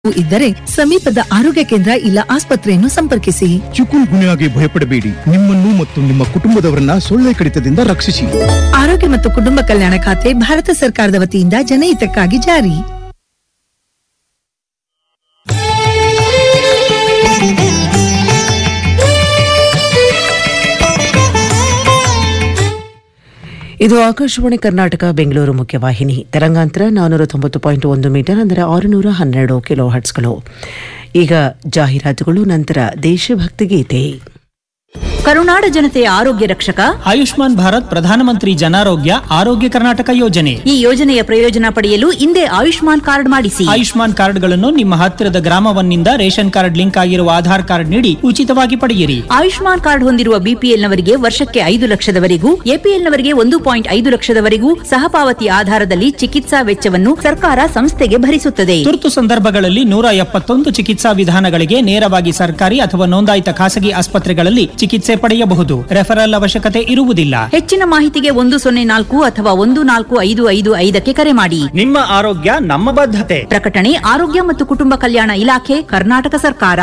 ಇದ್ದರೆ ಸಮೀಪದ ಆರೋಗ್ಯ ಕೇಂದ್ರ ಇಲ್ಲ ಆಸ್ಪತ್ರೆಯನ್ನು ಸಂಪರ್ಕಿಸಿ ಚಿಕುನ್ ಗುನ್ಯಾಗೆ ಭಯಪಡಬೇಡಿ ನಿಮ್ಮನ್ನು ಮತ್ತು ನಿಮ್ಮ ಕುಟುಂಬದವರನ್ನ ಸೊಳ್ಳೆ ಕಡಿತದಿಂದ ರಕ್ಷಿಸಿ ಆರೋಗ್ಯ ಮತ್ತು ಕುಟುಂಬ ಕಲ್ಯಾಣ ಖಾತೆ ಭಾರತ ಸರ್ಕಾರದ ವತಿಯಿಂದ ಜನಹಿತಕ್ಕಾಗಿ ಜಾರಿ ಇದು ಆಕಾಶವಾಣಿ ಕರ್ನಾಟಕ ಬೆಂಗಳೂರು ಮುಖ್ಯವಾಹಿನಿ ತರಂಗಾಂತರ ನಾನ್ನೂರ ತೊಂಬತ್ತು ಪಾಯಿಂಟ್ ಒಂದು ಮೀಟರ್ ಅಂದರೆ ಆರುನೂರ ಹನ್ನೆರಡು ಕಿಲೋ ಹರ್ಟ್ಸ್ಗಳು ಈಗ ಜಾಹೀರಾತುಗಳು ನಂತರ ದೇಶಭಕ್ತಿ ಗೀತೆ ಕರುನಾಡ ಜನತೆಯ ಆರೋಗ್ಯ ರಕ್ಷಕ ಆಯುಷ್ಮಾನ್ ಭಾರತ್ ಪ್ರಧಾನಮಂತ್ರಿ ಜನಾರೋಗ್ಯ ಆರೋಗ್ಯ ಕರ್ನಾಟಕ ಯೋಜನೆ ಈ ಯೋಜನೆಯ ಪ್ರಯೋಜನ ಪಡೆಯಲು ಹಿಂದೆ ಆಯುಷ್ಮಾನ್ ಕಾರ್ಡ್ ಮಾಡಿಸಿ ಆಯುಷ್ಮಾನ್ ಕಾರ್ಡ್ಗಳನ್ನು ನಿಮ್ಮ ಹತ್ತಿರದ ಗ್ರಾಮವನ್ನಿಂದ ರೇಷನ್ ಕಾರ್ಡ್ ಲಿಂಕ್ ಆಗಿರುವ ಆಧಾರ್ ಕಾರ್ಡ್ ನೀಡಿ ಉಚಿತವಾಗಿ ಪಡೆಯಿರಿ ಆಯುಷ್ಮಾನ್ ಕಾರ್ಡ್ ಹೊಂದಿರುವ ಬಿಪಿಎಲ್ನವರಿಗೆ ವರ್ಷಕ್ಕೆ ಐದು ಲಕ್ಷದವರೆಗೂ ಎಪಿಎಲ್ನವರಿಗೆ ಒಂದು ಪಾಯಿಂಟ್ ಐದು ಲಕ್ಷದವರೆಗೂ ಸಹಪಾವತಿ ಆಧಾರದಲ್ಲಿ ಚಿಕಿತ್ಸಾ ವೆಚ್ಚವನ್ನು ಸರ್ಕಾರ ಸಂಸ್ಥೆಗೆ ಭರಿಸುತ್ತದೆ ತುರ್ತು ಸಂದರ್ಭಗಳಲ್ಲಿ ನೂರ ಎಪ್ಪತ್ತೊಂದು ಚಿಕಿತ್ಸಾ ವಿಧಾನಗಳಿಗೆ ನೇರವಾಗಿ ಸರ್ಕಾರಿ ಅಥವಾ ನೋಂದಾಯಿತ ಖಾಸಗಿ ಆಸ್ಪತ್ರೆಗಳಲ್ಲಿ ಚಿಕಿತ್ಸೆ ಪಡೆಯಬಹುದು ರೆಫರಲ್ ಅವಶ್ಯಕತೆ ಇರುವುದಿಲ್ಲ ಹೆಚ್ಚಿನ ಮಾಹಿತಿಗೆ ಒಂದು ಸೊನ್ನೆ ನಾಲ್ಕು ಅಥವಾ ಒಂದು ನಾಲ್ಕು ಐದು ಐದು ಐದಕ್ಕೆ ಕರೆ ಮಾಡಿ ನಿಮ್ಮ ಆರೋಗ್ಯ ನಮ್ಮ ಬದ್ಧತೆ ಪ್ರಕಟಣೆ ಆರೋಗ್ಯ ಮತ್ತು ಕುಟುಂಬ ಕಲ್ಯಾಣ ಇಲಾಖೆ ಕರ್ನಾಟಕ ಸರ್ಕಾರ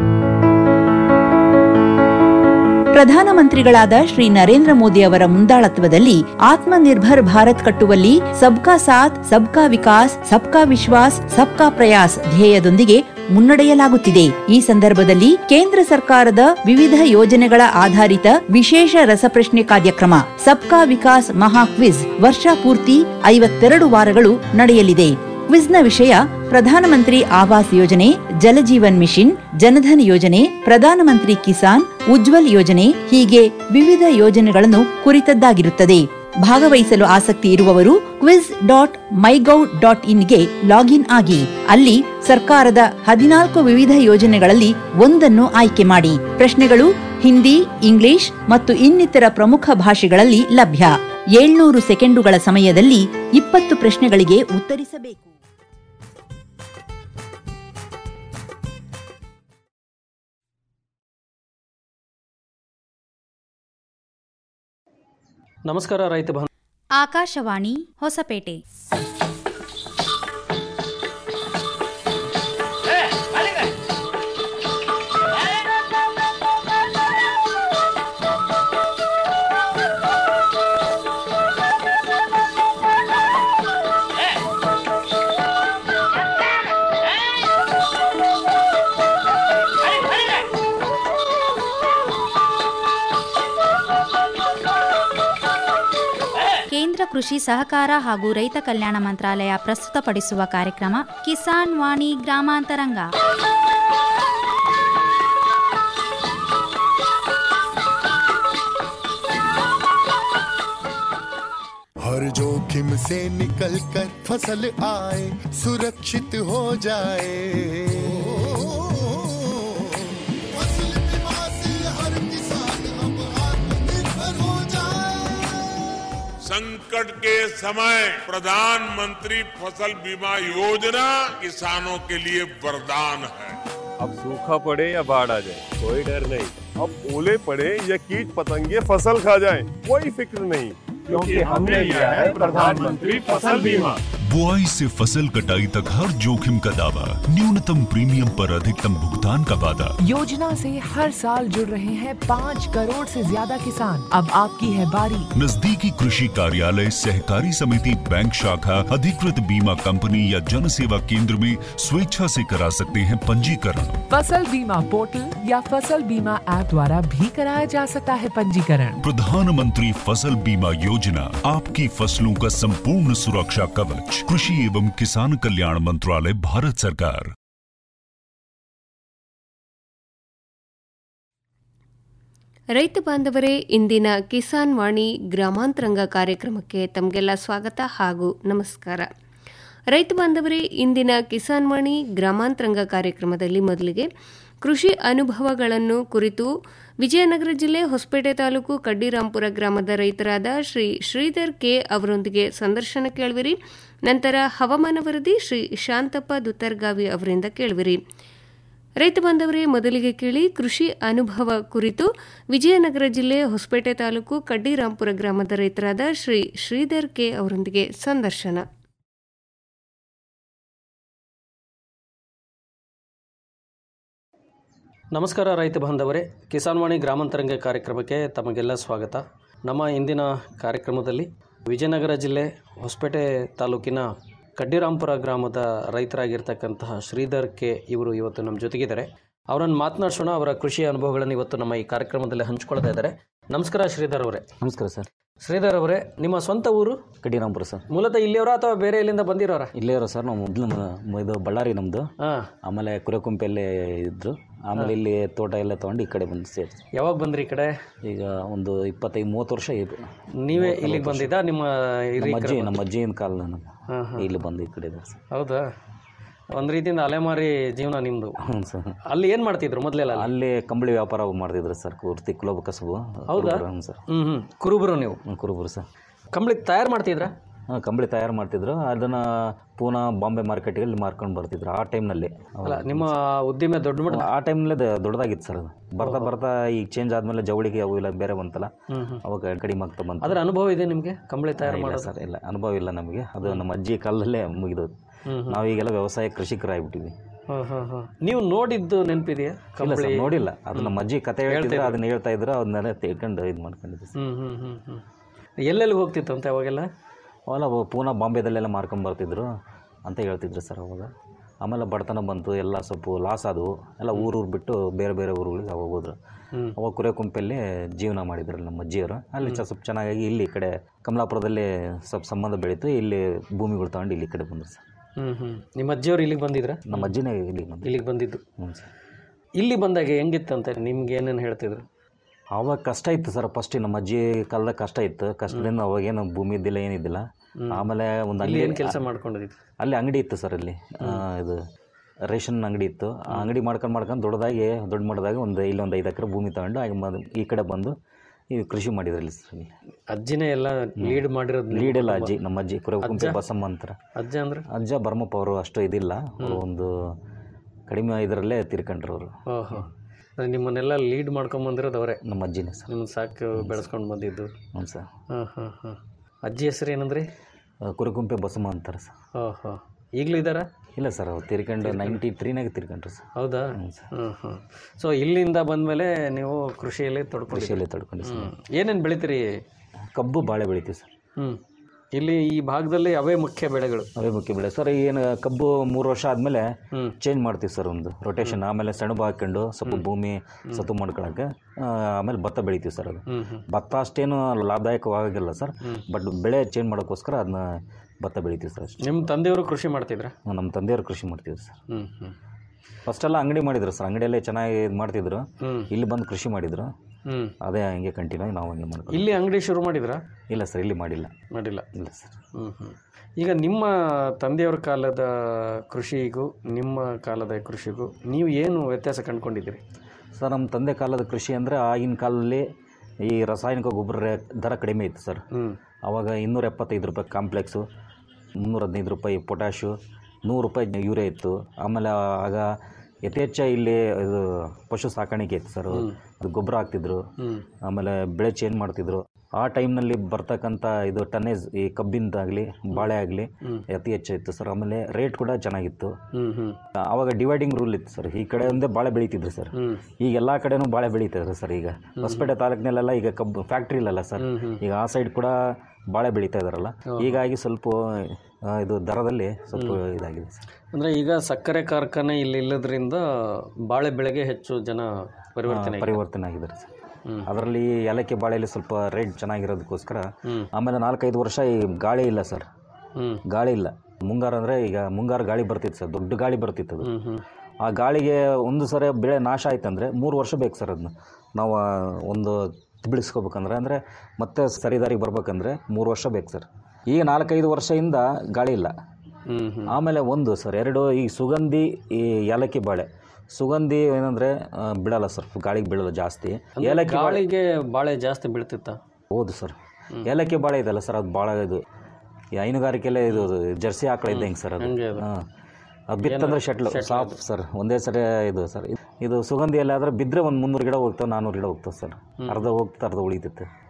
ಪ್ರಧಾನಮಂತ್ರಿಗಳಾದ ಶ್ರೀ ನರೇಂದ್ರ ಮೋದಿ ಅವರ ಮುಂದಾಳತ್ವದಲ್ಲಿ ಆತ್ಮನಿರ್ಭರ್ ಭಾರತ್ ಕಟ್ಟುವಲ್ಲಿ ಸಬ್ಕಾ ಸಾಥ್ ಸಬ್ಕಾ ವಿಕಾಸ್ ಸಬ್ಕಾ ವಿಶ್ವಾಸ್ ಸಬ್ಕಾ ಪ್ರಯಾಸ್ ಧ್ಯೇಯದೊಂದಿಗೆ ಮುನ್ನಡೆಯಲಾಗುತ್ತಿದೆ ಈ ಸಂದರ್ಭದಲ್ಲಿ ಕೇಂದ್ರ ಸರ್ಕಾರದ ವಿವಿಧ ಯೋಜನೆಗಳ ಆಧಾರಿತ ವಿಶೇಷ ರಸಪ್ರಶ್ನೆ ಕಾರ್ಯಕ್ರಮ ಸಬ್ಕಾ ವಿಕಾಸ್ ಮಹಾ ಕ್ವಿಜ್ ವರ್ಷ ಪೂರ್ತಿ ಐವತ್ತೆರಡು ವಾರಗಳು ನಡೆಯಲಿದೆ ಕ್ವಿಜ್ನ ವಿಷಯ ಪ್ರಧಾನಮಂತ್ರಿ ಆವಾಸ್ ಯೋಜನೆ ಜಲಜೀವನ್ ಮಿಷನ್ ಜನಧನ್ ಯೋಜನೆ ಪ್ರಧಾನಮಂತ್ರಿ ಕಿಸಾನ್ ಉಜ್ವಲ್ ಯೋಜನೆ ಹೀಗೆ ವಿವಿಧ ಯೋಜನೆಗಳನ್ನು ಕುರಿತದ್ದಾಗಿರುತ್ತದೆ ಭಾಗವಹಿಸಲು ಆಸಕ್ತಿ ಇರುವವರು ಕ್ವಿಜ್ ಡಾಟ್ ಮೈಗೌ ಡಾಟ್ ಇನ್ಗೆ ಲಾಗಿನ್ ಆಗಿ ಅಲ್ಲಿ ಸರ್ಕಾರದ ಹದಿನಾಲ್ಕು ವಿವಿಧ ಯೋಜನೆಗಳಲ್ಲಿ ಒಂದನ್ನು ಆಯ್ಕೆ ಮಾಡಿ ಪ್ರಶ್ನೆಗಳು ಹಿಂದಿ ಇಂಗ್ಲಿಷ್ ಮತ್ತು ಇನ್ನಿತರ ಪ್ರಮುಖ ಭಾಷೆಗಳಲ್ಲಿ ಲಭ್ಯ ಏಳ್ನೂರು ಸೆಕೆಂಡುಗಳ ಸಮಯದಲ್ಲಿ ಇಪ್ಪತ್ತು ಪ್ರಶ್ನೆಗಳಿಗೆ ಉತ್ತರಿಸಬೇಕು ನಮಸ್ಕಾರ ರೈತ ಬಾಂಧವ ಆಕಾಶವಾಣಿ ಹೊಸಪೇಟೆ ಕೇಂದ್ರ ಕೃಷಿ ಸಹಕಾರ ಹಾಗೂ ರೈತ ಕಲ್ಯಾಣ ಮಂತ್ರಾಲಯ ಪ್ರಸ್ತುತಪಡಿಸುವ ಕಾರ್ಯಕ್ರಮ ಕಿಸಾನ್ ವಾಣಿ ಗ್ರಾಮಾಂತರಂಗ हर जोखिम से निकल कर फसल आए सुरक्षित हो जाए फसल बीमा से हर किसान अब आत्मनिर्भर हो जाए संकट के समय प्रधानमंत्री फसल बीमा योजना किसानों के लिए वरदान है अब सूखा पड़े या बाढ़ आ जाए कोई डर नहीं अब ओले पड़े या कीट पतंगे फसल खा जाए कोई फिक्र नहीं क्योंकि हमने लिया है प्रधानमंत्री फसल बीमा बुआई से फसल कटाई तक हर जोखिम का दावा न्यूनतम प्रीमियम पर अधिकतम भुगतान का वादा योजना से हर साल जुड़ रहे हैं पाँच करोड़ से ज्यादा किसान अब आपकी है बारी नजदीकी कृषि कार्यालय सहकारी समिति बैंक शाखा अधिकृत बीमा कंपनी या जन सेवा केंद्र में स्वेच्छा से करा सकते हैं पंजीकरण फसल बीमा पोर्टल या फसल बीमा ऐप द्वारा भी कराया जा सकता है पंजीकरण प्रधानमंत्री फसल बीमा योजना आपकी फसलों का संपूर्ण सुरक्षा कवच कृषि एवं किसान कल्याण मंत्रालय भारत सरकार ರೈತ ಬಾಂಧವರೇ ಇಂದಿನ ಕಿಸಾನ್ ವಾಣಿ ಗ್ರಾಮಾಂತರಂಗ ಕಾರ್ಯಕ್ರಮಕ್ಕೆ ತಮಗೆಲ್ಲ ಸ್ವಾಗತ ಹಾಗೂ ನಮಸ್ಕಾರ ರೈತ ಬಾಂಧವರೇ ಇಂದಿನ ಕಿಸಾನ್ ವಾಣಿ ಗ್ರಾಮಾಂತರಂಗ ಕಾರ್ಯಕ್ರಮದಲ್ಲಿ ಮೊದಲಿಗೆ ಕೃಷಿ ಅನುಭವಗಳನ್ನು ಕುರಿತು ವಿಜಯನಗರ ಜಿಲ್ಲೆ ಹೊಸಪೇಟೆ ತಾಲೂಕು ಕಡ್ಡಿರಾಂಪುರ ಗ್ರಾಮದ ರೈತರಾದ ಶ್ರೀ ಶ್ರೀಧರ್ ಕೆ ಅವರೊಂದಿಗೆ ಸಂದರ್ಶನ ಕೇಳುವಿರಿ ನಂತರ ಹವಾಮಾನ ವರದಿ ಶ್ರೀ ಶಾಂತಪ್ಪ ದುತ್ತರ್ಗಾವಿ ಅವರಿಂದ ಕೇಳುವಿರಿ ರೈತ ಬಾಂಧವರೇ ಮೊದಲಿಗೆ ಕೇಳಿ ಕೃಷಿ ಅನುಭವ ಕುರಿತು ವಿಜಯನಗರ ಜಿಲ್ಲೆ ಹೊಸಪೇಟೆ ತಾಲೂಕು ಕಡ್ಡಿರಾಂಪುರ ಗ್ರಾಮದ ರೈತರಾದ ಶ್ರೀ ಶ್ರೀಧರ್ ಕೆ ಅವರೊಂದಿಗೆ ಸಂದರ್ಶನ ನಮಸ್ಕಾರ ರೈತ ಬಾಂಧವರೇ ಕಿಸಾನ್ ವಾಣಿ ಗ್ರಾಮಾಂತರಂಗ ಕಾರ್ಯಕ್ರಮಕ್ಕೆ ತಮಗೆಲ್ಲ ಸ್ವಾಗತ ನಮ್ಮ ಇಂದಿನ ಕಾರ್ಯಕ್ರಮದಲ್ಲಿ ವಿಜಯನಗರ ಜಿಲ್ಲೆ ಹೊಸಪೇಟೆ ತಾಲೂಕಿನ ಕಡ್ಡಿರಾಂಪುರ ಗ್ರಾಮದ ರೈತರಾಗಿರ್ತಕ್ಕಂತಹ ಶ್ರೀಧರ್ ಕೆ ಇವರು ಇವತ್ತು ನಮ್ಮ ಜೊತೆಗಿದ್ದಾರೆ ಅವರನ್ನು ಮಾತನಾಡಿಸೋಣ ಅವರ ಕೃಷಿ ಅನುಭವಗಳನ್ನು ಇವತ್ತು ನಮ್ಮ ಈ ಕಾರ್ಯಕ್ರಮದಲ್ಲಿ ಹಂಚ್ಕೊಳ್ತಾ ಇದ್ದಾರೆ ನಮಸ್ಕಾರ ಶ್ರೀಧರ್ ಅವರೇ ನಮಸ್ಕಾರ ಸರ್ ಶ್ರೀಧರ್ ಅವರೇ ನಿಮ್ಮ ಸ್ವಂತ ಊರು ಕಡಿರಾಂಪುರ ಸರ್ ಮೂಲತಃ ಇಲ್ಲಿಯವರ ಅಥವಾ ಬೇರೆ ಎಲ್ಲಿಂದ ಬಂದಿರೋರ ಇಲ್ಲೇ ಇರೋ ಸರ್ ನಾವು ಮೊದಲು ಮ- ಇದು ಬಳ್ಳಾರಿ ನಮ್ಮದು ಆಮೇಲೆ ಕುರೆಕುಂಪೆಲ್ಲೇ ಇದ್ರು ಆಮೇಲೆ ಇಲ್ಲಿ ತೋಟ ಎಲ್ಲ ತೊಗೊಂಡು ಈ ಕಡೆ ಬಂದು ಸೇರಿ ಯಾವಾಗ ಬಂದ್ರಿ ಈ ಕಡೆ ಈಗ ಒಂದು ಇಪ್ಪತ್ತೈದು ಮೂವತ್ತು ವರ್ಷ ಇದು ನೀವೇ ಇಲ್ಲಿಗೆ ಬಂದಿದ್ದಾ ನಿಮ್ಮ ನಮ್ಮ ಹಿರೀಕರ ಅಜ್ಜಿ ಬಂದ- ನಮ್ಮ ಅಜ್ಜಿಯಿಂದ ಕಾಲ ನಮ್ಮ ಹಾಂ ಹಾಂ ಇಲ್ಲಿ ಬಂದು ಈ ಕಡೆ ಇದ್ದಾರೆ ಸರ್ ಹೌದಾ ಒಂದ್ ರೀತಿಯಿಂದ ಅಲೆಮಾರಿ ಜೀವನ ನಿಮ್ದು ಹ್ಞೂ ಸರ್ ಅಲ್ಲಿ ಏನ್ ಮಾಡ್ತಿದ್ರು ಮೊದ್ಲೆಲ್ಲ ಅಲ್ಲಿ? ಅಲ್ಲಿ ಕಂಬಳಿ ವ್ಯಾಪಾರ ಮಾಡ್ತಿದ್ರು ಸರ್ ಪೂರ್ತಿ ಕುಲೋಬ ಕಸಬು ಹೌದಾ ಕುರುಬರು, ಹ್ಞೂ ಸರ್ ಹ್ಮ್ ಹ್ಮ್ ಕುರುಬರು ನೀವು ಹ್ಞೂ, ಕುರುಬರು ಸರ್ ಕಂಬಳಿ ತಯಾರು ಮಾಡ್ತಿದ್ರ ಹಾಂ ಕಂಬಳಿ ತಯಾರು ಮಾಡ್ತಿದ್ರು ಅದನ್ನ ಪೂನಾ ಬಾಂಬೆ ಮಾರ್ಕೆಟ್ಗೆ ಇಲ್ಲಿ ಮಾರ್ಕೊಂಡು ಬರ್ತಿದ್ರು ಆ ಟೈಮ್ನಲ್ಲಿ ಅಲ್ಲ ನಿಮ್ಮ ಉದ್ದಿಮೆ ದೊಡ್ಡ ಮಟ್ಟ ಆ ಟೈಮ್ನಲ್ಲೇ ದೊಡ್ಡದಾಗಿತ್ತು ಸರ್ ಅದು ಬರ್ತಾ ಬರ್ತಾ ಈಗ ಚೇಂಜ್ ಆದ್ಮೇಲೆ ಜವಳಿಗೆ ಅವು ಇಲ್ಲ ಬೇರೆ ಬಂತಲ್ಲ ಹ್ಮ್ ಹ್ಮ್. ಅವಾಗ ಕಡಿಮೆ ಆಗ್ತಾ ಬಂತು ಅದ್ರ ಅನುಭವ ಇದೆ ನಿಮ್ಗೆ ಕಂಬಳಿ ತಯಾರು ಇಲ್ಲ ಮಾಡೋದು ಸರ್ ಇಲ್ಲ ಅನುಭವ ಇಲ್ಲ ನಮಗೆ ಅದು ನಮ್ಮ ಅಜ್ಜಿ ಕಾಲದಲ್ಲೇ ಮುಗಿದೋದು ಹ್ಮ್ ಹ್ಮ್. ನಾವೀಗೆಲ್ಲ ವ್ಯವಸಾಯ ಕೃಷಿಕರಾಗ್ಬಿಟ್ಟಿವಿ ಹ್ಮ್ ಹ್ಮ್ ಹ್ಮ್. ನೀವು ನೋಡಿದ್ದು ನೆನಪಿದೆಯಾ ಇಲ್ಲ ಕಂಬಳಿ ಸರ್ ನೋಡಿಲ್ಲ ಅದು ನಮ್ಮ ಅಜ್ಜಿ ಕತೆ ಹೇಳ್ತಿದ್ರು ಹೇಳ್ತಿದ್ರು. ಅದನ್ನ ಹೇಳ್ತಾ ಇದ್ರು ಅದನ್ನೆಲ್ಲ ತಿಳ್ಕೊಂಡು ಇದು ಮಾಡ್ಕೊಂಡಿದ್ದೆ ಸರ್ ಹ್ಮ್ ಹ್ಮ್ ಹ್ಮ್ ಹ್ಮ್ ಎಲ್ಲೆಲ್ಲಿ ಹೋಗ್ತಿತ್ತು ಅಂತ ಅವಾಗೆಲ್ಲ ಅವೆಲ್ಲ ಅವು ಪೂನಾ ಬಾಂಬೆದಲ್ಲೆಲ್ಲ ಮಾರ್ಕೊಂಡ್ ಬರ್ತಿದ್ರು ಅಂತ ಹೇಳ್ತಿದ್ರು ಸರ್ ಅವಾಗ ಆಮೇಲೆ ಬಡತನ ಬಂತು ಎಲ್ಲ ಸ್ವಲ್ಪ ಲಾಸ್ ಆದವು ಎಲ್ಲ ಊರೂರು ಬಿಟ್ಟು ಬೇರೆ ಬೇರೆ ಊರುಗಳಿಗೆ ಅವಾಗ ಹೋದ್ರು ಹ್ಮ್. ಅವಾಗ ಕುರೆಕುಂಪಲ್ಲಿ ಜೀವನ ಮಾಡಿದ್ರಲ್ಲ ನಮ್ಮ ಅಜ್ಜಿಯವರು ಅಲ್ಲಿ ಚ- ಸ್ವಲ್ಪ ಚೆನ್ನಾಗಾಗಿ ಇಲ್ಲಿ ಈ ಕಡೆ ಕಮಲಾಪುರದಲ್ಲಿ ಸ್ವಲ್ಪ ಸಂಬಂಧ ಬೆಳೀತು ಇಲ್ಲಿ ಭೂಮಿಗಳು ತಗೊಂಡು ಇಲ್ಲಿ ಈ ಕಡೆ ಬಂದರು ಸರ್ ಹ್ಮ್ ಹ್ಮ್ ನಿಮ್ಮ ಅಜ್ಜಿಯವರು ಇಲ್ಲಿಗೆ ಬಂದಿದ್ರ ನಮ್ಮ ಅಜ್ಜಿನೇ ಇಲ್ಲಿಗೆ ಬಂದು ಇಲ್ಲಿಗೆ ಬಂದಿದ್ದು ಹ್ಞೂ ಸರ್ ಇಲ್ಲಿ ಬಂದಾಗ ಹೆಂಗಿತ್ತಂತೆ ನಿಮ್ಗೆ ಏನೇನು ಹೇಳ್ತಿದ್ರು ಅವಾಗ ಕಷ್ಟ ಇತ್ತು ಸರ್ ಫಸ್ಟ್ ನಮ್ಮ ಅಜ್ಜಿ ಕಾಲದಾಗ ಕಷ್ಟ ಇತ್ತು ಕಷ್ಟದಿಂದ ಅವಾಗೇನು ಭೂಮಿ ಇದ್ದಿಲ್ಲ ಏನಿದ್ದಿಲ್ಲ ಹ್ಮ್. ಆಮೇಲೆ ಒಂದು ಇಲ್ಲಿ ಅಂಗಡಿ ಏನ್ ಕೆಲಸ ಮಾಡ್ಕೊಂಡಿದ್ದು ಅಲ್ಲಿ ಅಂಗಡಿ ಇತ್ತು ಸರ್ ಅಲ್ಲಿ ಆ, ಇದು ರೇಷನ್ ಅಂಗಡಿ ಇತ್ತು ಆ ಅಂಗಡಿ ಮಾಡ್ಕೊಂಡು ಮಾಡ್ಕೊಂಡು ದೊಡ್ಡದಾಗಿ ದೊಡ್ಡ ಮಟ್ಟದಾಗ ಒಂದು ಇಲ್ಲಿ ಒಂದು ಐದು ಎಕರೆ ಭೂಮಿ ತಗೊಂಡು ಆಗ ಮ- ಈ ಕಡೆ ಬಂದು ಈ ಕೃಷಿ ಮಾಡಿದ್ರಲ್ಲಿ ಸರ್ ಇಲ್ಲಿ ಅಜ್ಜಿನೇ ಎಲ್ಲ ಲೀಡ್ ಮಾಡಿರೋದು ನಿಮ್ಮ ಲೀಡ್ ಇಲ್ಲ ಕುಟುಂಬ. ಅಜ್ಜಿ ನಮ್ಮ ಅಜ್ಜಿ ಕುರೆಕುಂಪೆ ಅಜ್ಜ? ಬಸಮ್ಮ ಅಂತಾರೆ ಅಜ್ಜ ಅಂದ್ರೆ ಅಜ್ಜ ಬರ್ಮಪ್ಪ ಅವರು ಅಷ್ಟು ಇದಿಲ್ಲ ಅವ್ರು ಒಂದು ಕಡಿಮೆ ಇದರಲ್ಲೇ ತೀರ್ಕೊಂಡ್ರು ಅವರು ಓಹೋ ಅಂದ್ರೆ ನಿಮ್ಮನ್ನೆಲ್ಲ ಲೀಡ್ ಮಾಡ್ಕೊಂಡ್ ಬಂದಿರೋದು ಅವರೇ ನಮ್ಮ ಅಜ್ಜಿನೇ ಸರ್ ನಿಮ್ಮನ್ನ ಸಾಕು ಬೆಳೆಸ್ಕೊಂಡು ಬಂದಿದ್ದು ಹ್ಞೂ ಸರ್ ಹಾಂ ಹಾಂ ಹಾಂ ಅಜ್ಜಿ ಹೆಸರು ಏನಂದ್ರಿ ಕುರೆಕುಂಪೆ ಬಸಮ್ಮ ಅಂತಾರೆ ಸರ್ ಓಹೋ ಈಗಲೂ ಇದ್ದಾರಾ ಇಲ್ಲ ಸರ್ ಅವ್ರು ತೀರ್ಕೊಂಡು ನೈಂಟಿ ತ್ರೀನಾಗ ತೀರ್ಕೊಂಡ್ರು ಸರ್ ಹೌದಾ ಹ್ಮ್ ಹ್ಮ್ ಸೊ ಇಲ್ಲಿಂದ ಬಂದ್ಮೇಲೆ ನೀವು ಕೃಷಿಯಲ್ಲಿ ತೊಡ್ಕೊಂಡು ಕೃಷಿಯಲ್ಲಿ ತೊಡ್ಕೊಂಡು ಸರ್ ಏನೇನು ಬೆಳಿತೀರಿ ಕಬ್ಬು ಬಾಳೆ ಬೆಳಿತೀವಿ ಸರ್ ಹ್ಮ್ ಇಲ್ಲಿ ಈ ಭಾಗದಲ್ಲಿ ಅವೇ ಮುಖ್ಯ ಬೆಳೆಗಳು ಅವೇ ಮುಖ್ಯ ಬೆಳೆ ಸರ್ ಏನು ಕಬ್ಬು ಮೂರು ವರ್ಷ ಆದಮೇಲೆ ಚೇಂಜ್ ಮಾಡ್ತೀವಿ ಸರ್ ಒಂದು ರೊಟೇಷನ್ ಆಮೇಲೆ ಸೆಣಬು ಹಾಕೊಂಡು ಸ್ವಲ್ಪ ಭೂಮಿ ಸತು ಮಾಡ್ಕೊಳಕ್ಕೆ ಆ, ಆಮೇಲೆ ಭತ್ತ ಬೆಳಿತೀವಿ ಸರ್ ಅದು ಹ್ಮ್ ಹ್ಮ್ ಭತ್ತ ಅಷ್ಟೇನು ಲಾಭದಾಯಕವಾಗಿಲ್ಲ ಸರ್ ಬಟ್ ಬೆಳೆ ಚೇಂಜ್ ಮಾಡೋಕ್ಕೋಸ್ಕರ ಅದನ್ನ ಭತ್ತ ಬೆಳಿತೀವಿ ಸರ್ ಅಷ್ಟೇ ನಿಮ್ಮ ತಂದೆಯವರು ಕೃಷಿ ಮಾಡ್ತಿದ್ರ ನಮ್ಮ ತಂದೆಯವರು ಕೃಷಿ ಮಾಡ್ತೀವಿ ಸರ್ ಹ್ಮ್ ಹ್ಮ್ ಫಸ್ಟೆಲ್ಲ ಅಂಗಡಿ ಮಾಡಿದ್ರು ಸರ್ ಅಂಗಡಿಯಲ್ಲೇ ಚೆನ್ನಾಗಿ ಇದು ಮಾಡ್ತಿದ್ರು ಹ್ಮ್. ಇಲ್ಲಿ ಬಂದು ಕೃಷಿ ಮಾಡಿದ್ರು ಹ್ಮ್ ಅದೇ ಹಂಗೆ ಕಂಟಿನ್ಯೂ ಆಗಿ ನಾವು ಹಂಗೆ ಮಾಡ್ಕೊಂಡು ಇಲ್ಲಿ ಅಂಗಡಿ ಶುರು ಮಾಡಿದ್ರಾ ಇಲ್ಲ ಸರ್ ಇಲ್ಲಿ ಮಾಡಿಲ್ಲ ಮಾಡಿಲ್ಲ ಇಲ್ಲ ಸರ್ ಹ್ಮ್ ಹ್ಮ್ ಈಗ ನಿಮ್ಮ ತಂದೆಯವರ ಕಾಲದ ಕೃಷಿಗೂ ನಿಮ್ಮ ಕಾಲದ ಕೃಷಿಗೂ ನೀವು ಏನು ವ್ಯತ್ಯಾಸ ಕಂಡುಕೊಂಡಿದ್ದೀರಿ ಸರ್ ನಮ್ಮ ತಂದೆ ಕಾಲದ ಕೃಷಿ ಅಂದರೆ ಆಗಿನ ಕಾಲದಲ್ಲಿ ಈ ರಾಸಾಯನಿಕ ಗೊಬ್ಬರ ರೇ- ದರ ಕಡಿಮೆ ಇತ್ತು ಸರ್ ಹ್ಮ್. ಅವಾಗ ಇನ್ನೂರ ಎಪ್ಪತ್ತೈದು ರೂಪಾಯಿ ಕಾಂಪ್ಲೆಕ್ಸು ಮುನ್ನೂರ ಹದಿನೈದು ರೂಪಾಯಿ ಪೊಟ್ಯಾಶು ನೂರು ರೂಪಾಯಿ ಯೂರಿಯಾ ಇತ್ತು ಆಮೇಲೆ ಆಗ ಯಥೇಚ್ಛ ಇಲ್ಲಿ ಇದು ಪಶು ಸಾಕಾಣಿಕೆ ಇತ್ತು ಸರ್ ಇದು ಗೊಬ್ಬರ ಹಾಕ್ತಿದ್ರು ಹ್ಮ್. ಆಮೇಲೆ ಬೆಳೆ ಚೇಂಜ್ ಮಾಡ್ತಿದ್ರು ಆ ಟೈಮ್ನಲ್ಲಿ ಬರ್ತಕ್ಕಂಥ ಇದು ಟನ್ನೇಜ್ ಈ ಕಬ್ಬಿಂದಾಗಲಿ ಬಾಳೆ ಆಗಲಿ ಅತಿ ಹೆಚ್ಚು ಇತ್ತು ಸರ್ ಆಮೇಲೆ ರೇಟ್ ಕೂಡ ಚೆನ್ನಾಗಿತ್ತು ಹ್ಮ್ ಹ್ಮ್ ಆವಾಗ ಡಿವೈಡಿಂಗ್ ರೂಲ್ ಇತ್ತು ಸರ್ ಈ ಕಡೆ ಒಂದೇ ಬಾಳೆ ಬೆಳೀತಿದ್ರು ಸರ್ ಹ್ಮ್. ಈಗ ಎಲ್ಲ ಕಡೆನೂ ಬಾಳೆ ಬೆಳೀತಾರೆ ಸರ್ ಈಗ ಹೊಸಪೇಟೆ ತಾಲೂಕಿನಲ್ಲೆಲ್ಲ ಈಗ ಕಬ್ಬು ಫ್ಯಾಕ್ಟ್ರಿ ಇಲ್ಲಲ್ಲ ಸರ್ ಈಗ ಆ ಸೈಡ್ ಕೂಡ ಬಾಳೆ ಬೆಳೀತಾ ಇದಾರಲ್ಲ ಹೀಗಾಗಿ ಸ್ವಲ್ಪ ಆ, ಇದು ದರದಲ್ಲಿ ಸ್ವಲ್ಪ ಇದಾಗಿದೆ ಸರ್ ಅಂದ್ರೆ ಈಗ ಸಕ್ಕರೆ ಕಾರ್ಖಾನೆ ಇಲ್ಲಿ ಇಲ್ಲದ್ರಿಂದ ಬಾಳೆ ಬೆಳೆಗೆ ಹೆಚ್ಚು ಜನ ಪರಿವರ್ತನೆ ಆಗಿದೆ. ಪರಿವರ್ತನೆ ಆಗಿದ್ದಾರೆ ಸರ್ ಅದರಲ್ಲಿ ಏಲಕ್ಕಿ ಬಾಳೆಯಲ್ಲಿ ಸ್ವಲ್ಪ ರೇಟ್ ಚೆನ್ನಾಗಿರೋದಕ್ಕೋಸ್ಕರ ಆಮೇಲೆ ನಾಲ್ಕೈದು ವರ್ಷ ಈ ಗಾಳಿ ಇಲ್ಲ ಸರ್ ಹ್ಮ್. ಗಾಳಿ ಇಲ್ಲ ಮುಂಗಾರು ಅಂದರೆ ಈಗ ಮುಂಗಾರು ಗಾಳಿ ಬರ್ತಿತ್ತು ಸರ್ ದೊಡ್ಡ ಗಾಳಿ ಬರ್ತಿತ್ತು ಅದು ಹ್ಮ್ ಹ್ಮ್ ಆ ಗಾಳಿಗೆ ಒಂದು ಸರಿ ಬೆಳೆ ನಾಶ ಆಯ್ತಂದರೆ ಮೂರು ವರ್ಷ ಬೇಕು ಸರ್ ಅದನ್ನ ನಾವು ಆ ಒಂದು ಬಿಡಿಸ್ಕೋಬೇಕಂದ್ರೆ ಅಂದರೆ ಮತ್ತೆ ಸರಿದಾರಿಗೆ ಬರ್ಬೇಕಂದ್ರೆ ಮೂರು ವರ್ಷ ಬೇಕು ಸರ್ ಈಗ ನಾಲ್ಕೈದು ವರ್ಷದಿಂದ ಗಾಳಿ ಇಲ್ಲ ಹ್ಮ್ ಹ್ಮ್ ಆಮೇಲೆ ಒಂದು ಸರ್ ಎರಡು ಈ ಸುಗಂಧಿ ಈ ಏಲಕ್ಕಿ ಬಾಳೆ ಸುಗಂಧಿ ಏನಂದರೆ ಬಿಡಲ್ಲ ಸರ್ ಗಾಳಿಗೆ ಬೀಳಲ್ಲ ಜಾಸ್ತಿ ಅಂದ್ರೆ ಏಲಕ್ಕಿ ಬಾಳೆ ಗಾಳಿಗೆ ಬಾಳೆ ಜಾಸ್ತಿ ಬೀಳ್ತಿತ್ತ ಹೌದು ಸರ್ ಏಲಕ್ಕಿ ಬಾಳೆ ಇದೆಲ್ಲ ಸರ್ ಅದು ಭಾಳ ಇದು ಈ ಹೈನುಗಾರಿಕೆಲ್ಲೇ ಇದು ಅದು ಜರ್ಸಿ ಆಕಳ ಇದ್ದಂಗೆ ಸರ್ ಅದು ಹಂಗೆ ಅದು. ಹಾಂ ಅದು ಬಿತ್ತಂದ್ರೆ ಶಟ್ಲು ಸಾಫ್ ಸರ್ ಒಂದೇ ಸರಿ ಇದು ಸರ್ ಇದು ಸುಗಂಧಿ ಎಲ್ಲ ಆದರೆ ಬಿದ್ದರೆ ಒಂದು ಮುನ್ನೂರು ಗಿಡ ಹೋಗ್ತಾವೆ ನಾನ್ನೂರು ಗಿಡ ಹೋಗ್ತಾವೆ ಸರ್ ಅರ್ಧ ಹೋಗ್ತಾ ಅರ್ಧ ಉಳಿತೈತೆ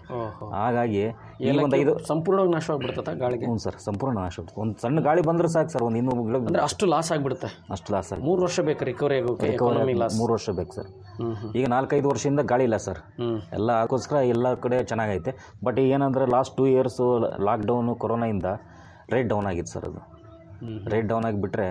ಓಹೋ ಹಾಗಾಗಿ ಈ ಒಂದು ಐದು ಸಂಪೂರ್ಣವಾಗಿ ನಾಶವಾಗ್ಬಿಡ್ತದ ಗಾಳಿಗೆ ಹ್ಞೂ ಸರ್ ಸಂಪೂರ್ಣ ನಾಶ ಒಂದು ಸಣ್ಣ ಗಾಳಿ ಬಂದ್ರೆ ಸಾಕು ಸರ್ ಒಂದು ಇನ್ನೂರು ಗಿಡ ಅಂದ್ರೆ ಅಷ್ಟು ಲಾಸ್ ಆಗ್ಬಿಡುತ್ತೆ ಅಷ್ಟು ಲಾಸ್ ಆಗಿ ಮೂರು ವರ್ಷ ಬೇಕು ರಿಕವರಿ ಆಗೋಕೆ ಎಕಾನಮಿ ಲಾಸ್ ಮೂರು ವರ್ಷ ಬೇಕು ಸರ್ ಹ್ಮ್ ಹ್ಮ್ ಈಗ ನಾಲ್ಕೈದು ವರ್ಷದಿಂದ ಗಾಳಿ ಇಲ್ಲ ಸರ್ ಹ್ಮ್ ಎಲ್ಲ ಅದಕ್ಕೋಸ್ಕರ ಎಲ್ಲ ಕಡೆ ಚೆನ್ನಾಗೈತೆ ಬಟ್ ಏನಂದರೆ ಲಾಸ್ಟ್ ಟೂ ಇಯರ್ಸು ಲಾಕ್ಡೌನು ಕೊರೋನಾಯಿಂದ ರೇಟ್ ಡೌನ್ ಆಗಿತ್ತು ಸರ್ ಅದು ಹ್ಮ್. ರೇಟ್ ಡೌನ್ ಆಗಿಬಿಟ್ರೆ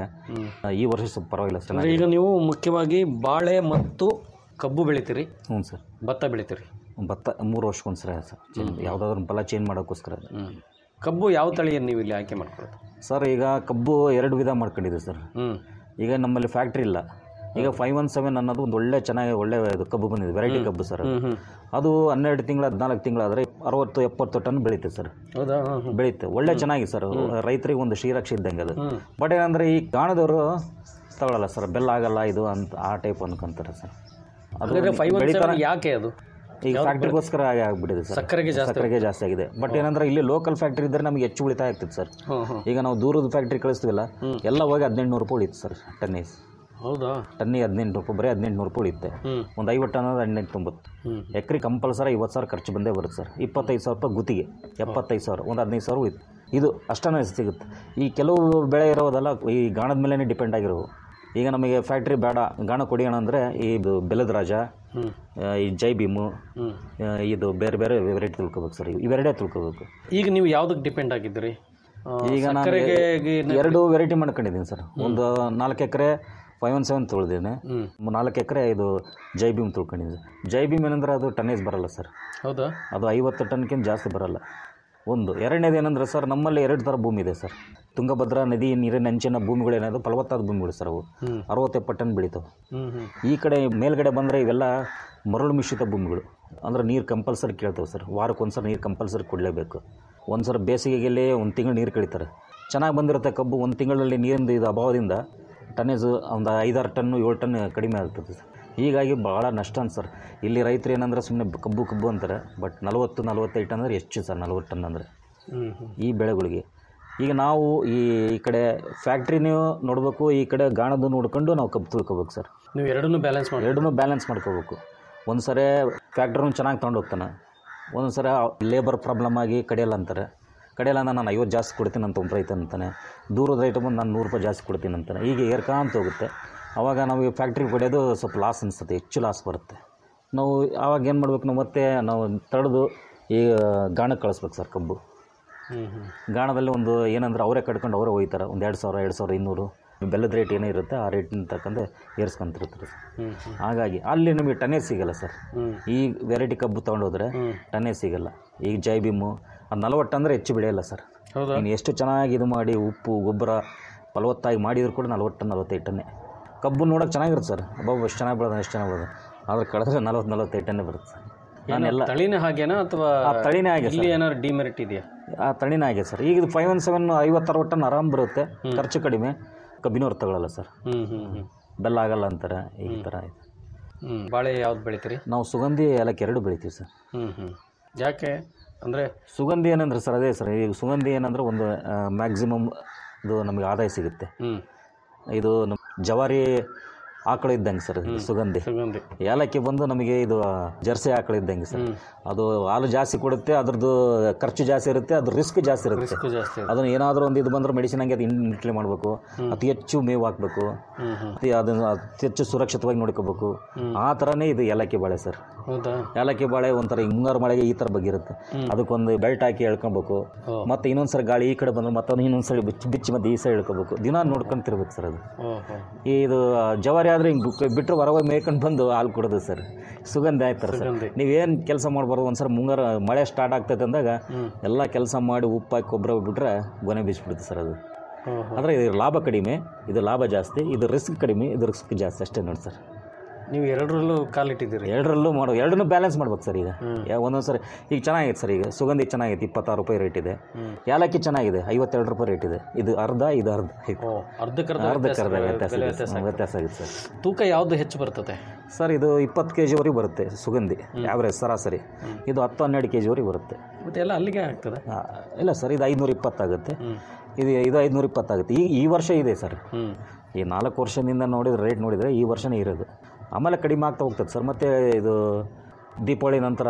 ಈ ವರ್ಷ ಸ್ವಲ್ಪ ಪರವಾಗಿಲ್ಲ ಸರ್ ಅಂದ್ರೆ ಈಗ ನೀವು ಮುಖ್ಯವಾಗಿ ಬಾಳೆ ಮತ್ತು ಕಬ್ಬು ಬೆಳಿತೀರಿ ಹ್ಞೂ ಸರ್ ಭತ್ತ ಬೆಳಿತೀರಿ ಭತ್ತ ಮೂರು ವರ್ಷಕ್ಕೊಂದ್ಸಲ ಸರ್ ಯಾವುದಾದ್ರೂ ಫಲ ಚೇಂಜ್ ಮಾಡೋಕ್ಕೋಸ್ಕರ ಅದು. ಕಬ್ಬು ಯಾವ ತಳಿಯನ್ನು ನೀವು ಇಲ್ಲಿ ಆಯ್ಕೆ ಮಾಡ್ಕೊಳ್ಳೋದು ಸರ್ ಈಗ ಕಬ್ಬು ಎರಡು ವಿಧ ಮಾಡ್ಕೊಂಡಿದ್ದೀವಿ ಸರ್ ಹ್ಮ್ ಈಗ ನಮ್ಮಲ್ಲಿ ಫ್ಯಾಕ್ಟ್ರಿ ಇಲ್ಲ ಈಗ ಫೈವ್ ಒನ್ ಸೆವೆನ್ ಅನ್ನೋದು ಒಂದು ಒಳ್ಳೆ ಚೆನ್ನಾಗಿ ಒಳ್ಳೆ ಇದು ಕಬ್ಬು ಬಂದಿದೆ ವೆರೈಟಿ ಕಬ್ಬು ಸರ್ ಅದು. ಹ್ಮ್, ಹ್ಮ್. ಅದು ಹನ್ನೆರಡು ತಿಂಗಳು ಹದಿನಾಲ್ಕು ತಿಂಗಳಾದರೆ ಅರವತ್ತು ಎಪ್ಪತ್ತು ಟನ್ ಬೆಳೀತೆ ಸರ್ ಹೌದಾ ಹ್ಮ್, ಹ್ಮ್. ಬೆಳೀತೆ ಒಳ್ಳೆ ಚೆನ್ನಾಗಿ ಸರ್ ರೈತರಿಗೆ ಒಂದು ಶ್ರೀರಕ್ಷೆ ಇದ್ದಂಗೆ ಅದು ಹ್ಮ್. ಬಟ್ ಏನಂದರೆ ಈ ಗಾಣದವರು ತಗೊಳ್ಳಲ್ಲ ಸರ್ ಬೆಲ್ಲ ಆಗಲ್ಲ ಇದು ಅಂತ ಆ ಟೈಪ್ ಅನ್ಕೊಂತಾರೆ ಸರ್ ಹಾಗಾದ್ರೆ five one ಬೆಳೀತಾರೆ seven ಯಾಕೆ ಅದು ಈಗ ಯಾವ್ದು ಫ್ಯಾಕ್ಟ್ರಿಗೋಸ್ಕರ ಆಗಿ ಆಗ್ಬಿಟ್ಟಿದೆ ಸರ್ ಸಕ್ಕರೆಗೆ ಜಾಸ್ತಿ ಸಕ್ಕರೆಗೆ ಜಾಸ್ತಿ ಆಗಿದೆ ಬಟ್ ಏನಂದ್ರೆ ಇಲ್ಲಿ ಲೋಕಲ್ ಫ್ಯಾಕ್ಟ್ರಿ ಇದ್ದರೆ ನಮಗೆ ಹೆಚ್ಚು ಉಳಿತಾಯ ಆಗ್ತಿತ್ತು ಸರ್ ಹ್ಮ್, ಹ್ಮ್. ಈಗ ನಾವು ದೂರದ ಫ್ಯಾಕ್ಟ್ರಿ ಕಳಿಸ್ತೀವಲ್ಲ ಎಲ್ಲ ಹೋಗಿ ಹದಿನೆಂಟು ರೂಪಾಯಿ ಉಳಿತು ಸರ್ ಟನ್ನಿಗೆ ಹೌದಾ ಟನ್ನಿಗೆ ಹದಿನೆಂಟು ರೂಪಾಯಿ ಬರೀ ಹದಿನೆಂಟು ರೂಪಾಯಿ ಉಳಿಯುತ್ತೆ ಹ್ಮ್. ಒಂದು ಐವತ್ತು ಟನ್ ಅಂದ್ರೆ ಹದಿನೆಂಟು ತೊಂಬತ್ತು ಹ್ಮ್. ಎಕ್ರೆ ಕಂಪಲ್ಸರಿ ಐವತ್ತು ಸಾವಿರ ಖರ್ಚು ಬಂದೇ ಬರುತ್ತೆ ಸರ್ ಇಪ್ಪತ್ತೈದು ಸಾವಿರ ರೂಪಾಯಿ ಗುತ್ತಿಗೆ ಎಪ್ಪತ್ತೈದು ಸಾವಿರ ಒಂದು ಹದಿನೈದು ಸಾವಿರ ಉಳಿತು ಇದು ಅಷ್ಟನೇ ಸಿಗುತ್ತೆ ಈ ಕೆಲವು ಬೆಳೆ ಇರೋದೆಲ್ಲ ಈ ಗಾಣದ ಮೇಲೇ ಡಿಪೆಂಡ್ ಆಗಿರೋವು ಈಗ ನಮಗೆ ಫ್ಯಾಕ್ಟ್ರಿ ಬೇಡ ಗಾಣ ಕೊಡಿಯೋಣ ಅಂದರೆ ಇದು ಬೆಲ್ಲದ ರಾಜ ಹ್ಮ್. ಆ, ಈ ಜೈ ಭೀಮು ಹ್ಮ್. ಆ, ಇದು ಬೇರೆ ಬೇರೆ ವೆರೈಟಿ ತಿಳ್ಕೊಬೇಕು ಸರ್ ಇವೆರಡೇ ತಿಳ್ಕೊಬೇಕು ಈಗ ನೀವು ಯಾವ್ದಕ್ಕೆ ಡಿಪೆಂಡ್ ಆಗಿದ್ದೀರಿ ಆ, ಈಗ ನಾನು ಸಕ್ಕರೆಗೆ ಗಿ- ಎರಡು ವೆರೈಟಿ ಮಾಡ್ಕೊಂಡಿದ್ದೀನಿ ಸರ್ ಒಂದು ನಾಲ್ಕು ಎಕರೆ ಫೈವ್ ಒನ್ ಸೆವೆನ್ ತೊಳೆದಿದ್ದೀನಿ ನಾಲ್ಕು ಎಕರೆ ಇದು ಜೈ ಭೀಮ್ ತೊಳ್ಕೊಂಡಿದ್ದೀನಿ ಜೈ ಭೀಮ್ ಏನಂದ್ರೆ ಅದು ಟನ್ನೇಜ್ ಬರಲ್ಲ ಸರ್ ಹೌದಾ ಅದು ಐವತ್ತು ಟನ್ಕಿಂತ ಜಾಸ್ತಿ ಬರಲ್ಲ ಒಂದು ಎರಡನೇದು ಏನಂದ್ರೆ ಸರ್ ನಮ್ಮಲ್ಲಿ ಎರಡು ಥರ ಭೂಮಿ ಇದೆ ಸರ್ ತುಂಗಭದ್ರಾ ನದಿ ನೀರಿನ ಅಂಚಿನ ಭೂಮಿಗಳೇನದು ಫಲವತ್ತಾದ ಭೂಮಿಗಳು ಸರ್ ಅವು ಹ್ಮ್. ಅರವತ್ತು ಎಪ್ಪತ್ತು ಟನ್ ಬೆಳೀತಾವೆ ಹ್ಮ್ ಹ್ಮ್ ಈ ಕಡೆ ಮೇಲ್ಗಡೆ ಬಂದರೆ ಇವೆಲ್ಲ ಮರಳು ಮಿಶ್ರಿತ ಭೂಮಿಗಳು ಅಂದ್ರೆ ನೀರು ಕಂಪಲ್ಸರಿ ಕೇಳ್ತವೆ ಸರ್ ವಾರಕ್ಕೊಂದ್ಸಲ ನೀರು ಕಂಪಲ್ಸರಿ ಕೊಡಲೇಬೇಕು ಒಂದು ಸಲ ಬೇಸಿಗೆಯಲ್ಲಿ ಒಂದು ತಿಂಗಳು ನೀರು ಕಡಿತಾರೆ ಚೆನ್ನಾಗಿ ಬಂದಿರುತ್ತೆ ಕಬ್ಬು ಒಂದು ತಿಂಗಳಲ್ಲಿ ನೀರಿನ ಇದು ಅಭಾವದಿಂದ ಟನ್ನೇಜ್ ಒಂದು ಐದಾರು ಟನ್ನು ಏಳು ಟನ್ ಕಡಿಮೆ ಆಗ್ತದೆ ಸರ್ ಹೀಗಾಗಿ ಭಾಳ ನಷ್ಟ ಅಂತ ಸರ್ ಇಲ್ಲಿ ರೈತರು ಏನಂದ್ರೆ ಸುಮ್ಮನೆ ಕಬ್ಬು ಕಬ್ಬು ಅಂತಾರೆ ಬಟ್ ನಲವತ್ತು ನಲವತ್ತೈದು ಟನ್ ಅಂದರೆ ಹೆಚ್ಚು ಸರ್ ನಲ್ವತ್ತು ಟನ್ ಅಂದರೆ ಹ್ಮ್ ಹ್ಮ್ ಈ ಬೆಳೆಗಳಿಗೆ ಈಗ ನಾವು ಈ ಈ ಕಡೆ ಫ್ಯಾಕ್ಟ್ರಿನೂ ನೋಡಬೇಕು ಈ ಕಡೆ ಗಾಣದ್ದು ನೋಡ್ಕೊಂಡು ನಾವು ಕಬ್ಬು ತುಳ್ಕೊಬೇಕು ಸರ್ ನೀವು ಎರಡನ್ನೂ ಬ್ಯಾಲೆನ್ಸ್ ಮಾಡಿ ಎರಡನ್ನೂ ಬ್ಯಾಲೆನ್ಸ್ ಮಾಡ್ಕೋಬೇಕು ಒಂದು ಸರಿ ಫ್ಯಾಕ್ಟ್ರಿನೂ ಚೆನ್ನಾಗಿ ತೊಗೊಂಡು ಹೋಗ್ತಾನೆ ಒಂದು ಸರಿ ಲೇಬರ್ ಪ್ರಾಬ್ಲಮ್ ಆಗಿ ಕಡಿಯಲ್ಲ ಅಂತಾರೆ ಕಡಿಯಲ್ಲ ಅಂದ್ರೆ ನಾನು ಐವತ್ತು ಜಾಸ್ತಿ ಕೊಡ್ತೀನಿ ಅಂತ ಒಬ್ಬ ರೈತ ಅಂತಾನೆ ದೂರದ ರೈತ ಬಂದು ನಾನು ನೂರು ರೂಪಾಯಿ ಜಾಸ್ತಿ ಕೊಡ್ತೀನಿ ಅಂತಾನೆ ಹೀಗೆ ಏರ್ಕಾಂತ ಹೋಗುತ್ತೆ ಅವಾಗ ನಾವು ಈ ಫ್ಯಾಕ್ಟ್ರಿ ಕೊಡೋದು ಸ್ವಲ್ಪ ಲಾಸ್ ಅನಿಸುತ್ತೆ ಹೆಚ್ಚು ಲಾಸ್ ಬರುತ್ತೆ ನಾವು ಆವಾಗ ಏನು ಮಾಡ್ಬೇಕು ನಾವು ಮತ್ತೆ ನಾವು ತಡೆದು ಈ ಗಾಣಕ್ಕೆ ಕಳಿಸ್ಬೇಕು ಸರ್ ಕಬ್ಬು ಹ್ಮ್ ಹ್ಮ್ ಗಾಣದಲ್ಲಿ ಒಂದು ಏನಂದ್ರೆ ಅವರೇ ಕಟ್ಕೊಂಡು ಅವರೇ ಒಯ್ತಾರೆ ಒಂದು ಎರಡು ಸಾವಿರ ಎರಡು ಸಾವಿರ ಇನ್ನೂರು ಬೆಲ್ಲದ ರೇಟ್ ಏನೇ ಇರುತ್ತೆ ಆ ರೇಟಿನ ತಕ್ಕಂತೆ ಏರ್ಸ್ಕೊಂತಿರ್ತಾರೆ ಸರ್ ಹ್ಮ್ ಹ್ಮ್ ಹಾಗಾಗಿ ಅಲ್ಲಿ ನಮಗೆ ಟನ್ನೇಜ್ ಸಿಗಲ್ಲ ಸರ್ ಹ್ಮ್. ಈ ವೆರೈಟಿ ಕಬ್ಬು ತೊಗೊಂಡೋದ್ರೆ ಹ್ಮ್. ಟನ್ನೇಜ್ ಸಿಗಲ್ಲ ಈಗ ಜೈ ಭೀಮು ಅದು ನಲವತ್ತು ಅಂದರೆ ಹೆಚ್ಚು ಬೆಳೆಯಲ್ಲ ಸರ್ ಹೌದಾ ನೀನು ಎಷ್ಟು ಚೆನ್ನಾಗಿ ಇದು ಮಾಡಿ ಉಪ್ಪು ಗೊಬ್ಬರ ಫಲವತ್ತಾಗಿ ಮಾಡಿದ್ರು ಕೂಡ ನಲವತ್ತು ಟನ್ ನಲವತ್ತೈದು ಟನ್ನೇ ಕಬ್ಬು ನೋಡೋಕೆ ಚೆನ್ನಾಗಿರುತ್ತೆ ಸರ್ ಒಬ್ಬೊಬ್ಬ ಎಷ್ಟು ಚೆನ್ನಾಗಿ ಬೆಳೆದ ಎಷ್ಟು ಚೆನ್ನಾಗಿ ಬೆಳೆದ ಆದ್ರೆ ಕಳೆದ್ರೆ ನಲವತ್ತು ನಲವತ್ತೈದು ಟನ್ನೇ ಬರುತ್ತೆ ಸರ್ ನಾನೆಲ್ಲ ತಳಿನೇ ಹಾಗೇನಾ ಅಥವಾ ಆ ತಳಿನೇ ಹಾಗೆ ಇಲ್ಲಿ ಸರ್. ಏನಾದ್ರು ಡಿಮೆರಿಟ್ ಇದೆಯಾ ಆ ತಳಿನೇ ಆಗಿದೆ ಸರ್ ಈಗ ಇದು ಫೈವ್ ಒನ್ ಸೆವೆನ್ ಐವತ್ತು ಅರವತ್ತು ಟನ್ ಆರಾಮ್ ಬರುತ್ತೆ ಖರ್ಚು ಕಡಿಮೆ ಕಬ್ಬಿನವ್ರು ತಗೊಳ್ಳಲ್ಲ ಸರ್ ಹ್ಮ್ ಹ್ಮ್ ಹ್ಮ್ ಬೆಲ್ಲ ಆಗಲ್ಲ ಅಂತಾರೆ ಈ ಥರ ಇದೆ ಹ್ಮ್ ಬಾಳೆ ಯಾವ್ದು ಬೆಳಿತೀರಿ ನಾವು ಸುಗಂಧಿ ಏಲಕ್ಕಿ ಎರಡು ಬೆಳಿತೀವಿ ಸರ್ ಹ್ಮ್ ಹ್ಮ್ ಯಾಕೆ ಅಂದ್ರೆ ಸುಗಂಧಿ ಏನಂದ್ರೆ ಸರ್ ಅದೇ ಸರ್ ಈಗ ಸುಗಂಧಿ ಏನಂದ್ರೆ ಒಂದು ಮ್ಯಾಕ್ಸಿಮಮ್ ಇದು ನಮಗೆ ಆದಾಯ ಸಿಗುತ್ತೆ ಹ್ಮ್ ಇದು ನಮ್ಮ ಜವಾರಿ ಆಕಳು ಇದ್ದಂಗೆ ಸರ್ ಇದು ಸುಗಂಧಿ ಸುಗಂಧಿ ಏಲಕ್ಕಿ ಬಂದು ನಮಗೆ ಇದು ಜರ್ಸಿ ಆಕಳು ಇದ್ದಂಗೆ ಸರ್ ಅದು ಹಾಲು ಜಾಸ್ತಿ ಕೊಡುತ್ತೆ ಅದ್ರದ್ದು ಖರ್ಚು ಜಾಸ್ತಿ ಇರುತ್ತೆ ಅದ್ರ ರಿಸ್ಕ್ ಜಾಸ್ತಿ ಇರುತ್ತೆ ರಿಸ್ಕ್ ಜಾಸ್ತಿ ಅದನ್ನ ಏನಾದರೂ ಒಂದು ಇದು ಬಂದ್ರೆ ಮೆಡಿಸಿನ್ ಹಂಗೆ ಅದು ಇನ್ಮಿಟ್ಲಿ ಮಾಡಬೇಕು ಅತಿ ಹೆಚ್ಚು ಮೇವು ಹಾಕಬೇಕು ಹ್ಮ್ ಹ್ಮ್ ಅತಿ ಅದನ್ನು ಅತಿ ಹೆಚ್ಚು ಸುರಕ್ಷಿತವಾಗಿ ನೋಡ್ಕೋಬೇಕು ಆ ಥರನೇ ಇದು ಏಲಕ್ಕಿ ಬಾಳೆ ಸರ್ ಹೌದಾ ಏಲಕ್ಕಿ ಬಾಳೆ ಒಂಥರ ಈ ಮುಂಗಾರು ಮಳೆಗೆ ಈ ಥರ ಬಗ್ಗಿರುತ್ತೆ ಅದಕ್ಕೊಂದು ಬೆಲ್ಟ್ ಹಾಕಿ ಎಳ್ಕೊಬೇಕು ಮತ್ತೆ ಇನ್ನೊಂದ್ಸರಿ ಗಾಳಿ ಈ ಕಡೆ ಬಂದ್ರೆ ಮತ್ತೊಂದು ಇನ್ನೊಂದ್ಸರಿ ಬಿಚ್ಚಿ ಬಿಚ್ಚಿ ಮತ್ತೆ ಈ ಸೈಡ್ ಎಳ್ಕೊಬೇಕು ದಿನ ನೋಡ್ಕೊಂತಿರ್ಬೇಕು ಸರ್ ಅದು ಓಹೋ ಈ ಇದು ಜವಾರಿ ಆದರೆ ಹಿಂಗೆ ಬಿಟ್ಟರೆ ಹೊರಗೆ ಮೇಯ್ಕೊಂಡು ಬಂದು ಹಾಲು ಕೊಡೋದು ಸರ್ ಸುಗಂಧಿ ಆಯ್ತಾರೆ ಸರ್ ಸುಗಂಧಿ. ನೀವೇನು ಕೆಲಸ ಮಾಡಬಾರ್ದು ಒಂದ್ಸರಿ ಮುಂಗಾರು ಮಳೆ ಸ್ಟಾರ್ಟ್ ಆಗ್ತೈತೆ ಅಂದಾಗ ಎಲ್ಲ ಕೆಲಸ ಮಾಡಿ ಉಪ್ಪು ಹಾಕಿ ಗೊಬ್ಬರ ಬಿಟ್ರೆ ಗೊನೆ ಬೀಸ್ಬಿಡುತ್ತೆ ಸರ್ ಅದು ಓಹೋ ಆದರೆ ಇದು ಲಾಭ ಕಡಿಮೆ ಇದು ಲಾಭ ಜಾಸ್ತಿ ಇದು ರಿಸ್ಕ್ ಕಡಿಮೆ ಇದು ರಿಸ್ಕ್ ಜಾಸ್ತಿ ಅಷ್ಟೇ ನೋಡಿ ಸರ್ ನೀವು ಎರಡರಲ್ಲೂ ಕಾಲಿಟ್ಟಿದ್ದೀರಿ ಎರಡರಲ್ಲೂ ಮಾಡೋ ಎರಡನ್ನೂ ಬ್ಯಾಲೆನ್ಸ್ ಮಾಡ್ಬೇಕು ಸರ್ ಈಗ ಯಾ- ಒಂದೊಂದು ಸರಿ ಈಗ ಚೆನ್ನಾಗೈತೆ ಸರ್ ಈಗ ಸುಗಂಧಿ ಚೆನ್ನಾಗೈತೆ ಇಪ್ಪತ್ತಾರು ರೂಪಾಯಿ ರೇಟ್ ಇದೆ ಏಲಕ್ಕಿ ಚೆನ್ನಾಗಿದೆ ಐವತ್ತೆರಡು ರೂಪಾಯಿ ರೇಟ್ ಇದೆ ಇದು ಅರ್ಧ ಇದು ಅರ್ಧ ಐತೆ ಓ ಅರ್ಧಕ್ಕರ್ಧ ಅರ್ಧಕ್ಕೆ ಅರ್ಧ ವ್ಯತ್ಯಾಸ- ವ್ಯತ್ಯಾಸ ಬೆಲೆ ಇದೆ ವ್ಯತ್ಯಾಸ ಸರ್. ಆಗುತ್ತೆ. ವ್ಯತ್ಯಾಸ ಆಗಿದೆ ಸರ್ ತೂಕ ಯಾವ್ದು ಹೆಚ್ಚು ಬರ್ತದೆ ಸರ್ ಇದು ಇಪ್ಪತ್ತು ಕೆ ಜಿವರೆಗೆ ಬರುತ್ತೆ ಸುಗಂಧಿ ಆವ್ರೇಜ್ ಸರಾಸರಿ ಇದು ಹತ್ತು ಹನ್ನೆರಡು ಕೆ ಜಿವರೆಗೆ ಬರುತ್ತೆ ಮತ್ತೆ ಎಲ್ಲ ಅಲ್ಲಿಗೆ ಆಗ್ತದೆ ಆ, ಇಲ್ಲ ಸರ್ ಇದು ಐದುನೂರ ಇಪ್ಪತ್ತಾಗುತ್ತೆ ಇದು ಇದು ಐದುನೂರ ಇಪ್ಪತ್ತಾಗುತ್ತೆ ಈ ಈ ವರ್ಷ ಇದೆ ಸರ್ ಹ್ಮ್ ಈ ನಾಲ್ಕು ವರ್ಷದಿಂದ ನೋಡಿದ್ರೆ ರೇಟ್ ನೋಡಿದರೆ ಈ ವರ್ಷನೇ ಇರೋದು ಆಮೇಲೆ ಕಡಿಮೆ ಆಗ್ತಾ ಹೋಗ್ತದೆ ಸರ್ ಮತ್ತು ಇದು ದೀಪಾವಳಿ ನಂತರ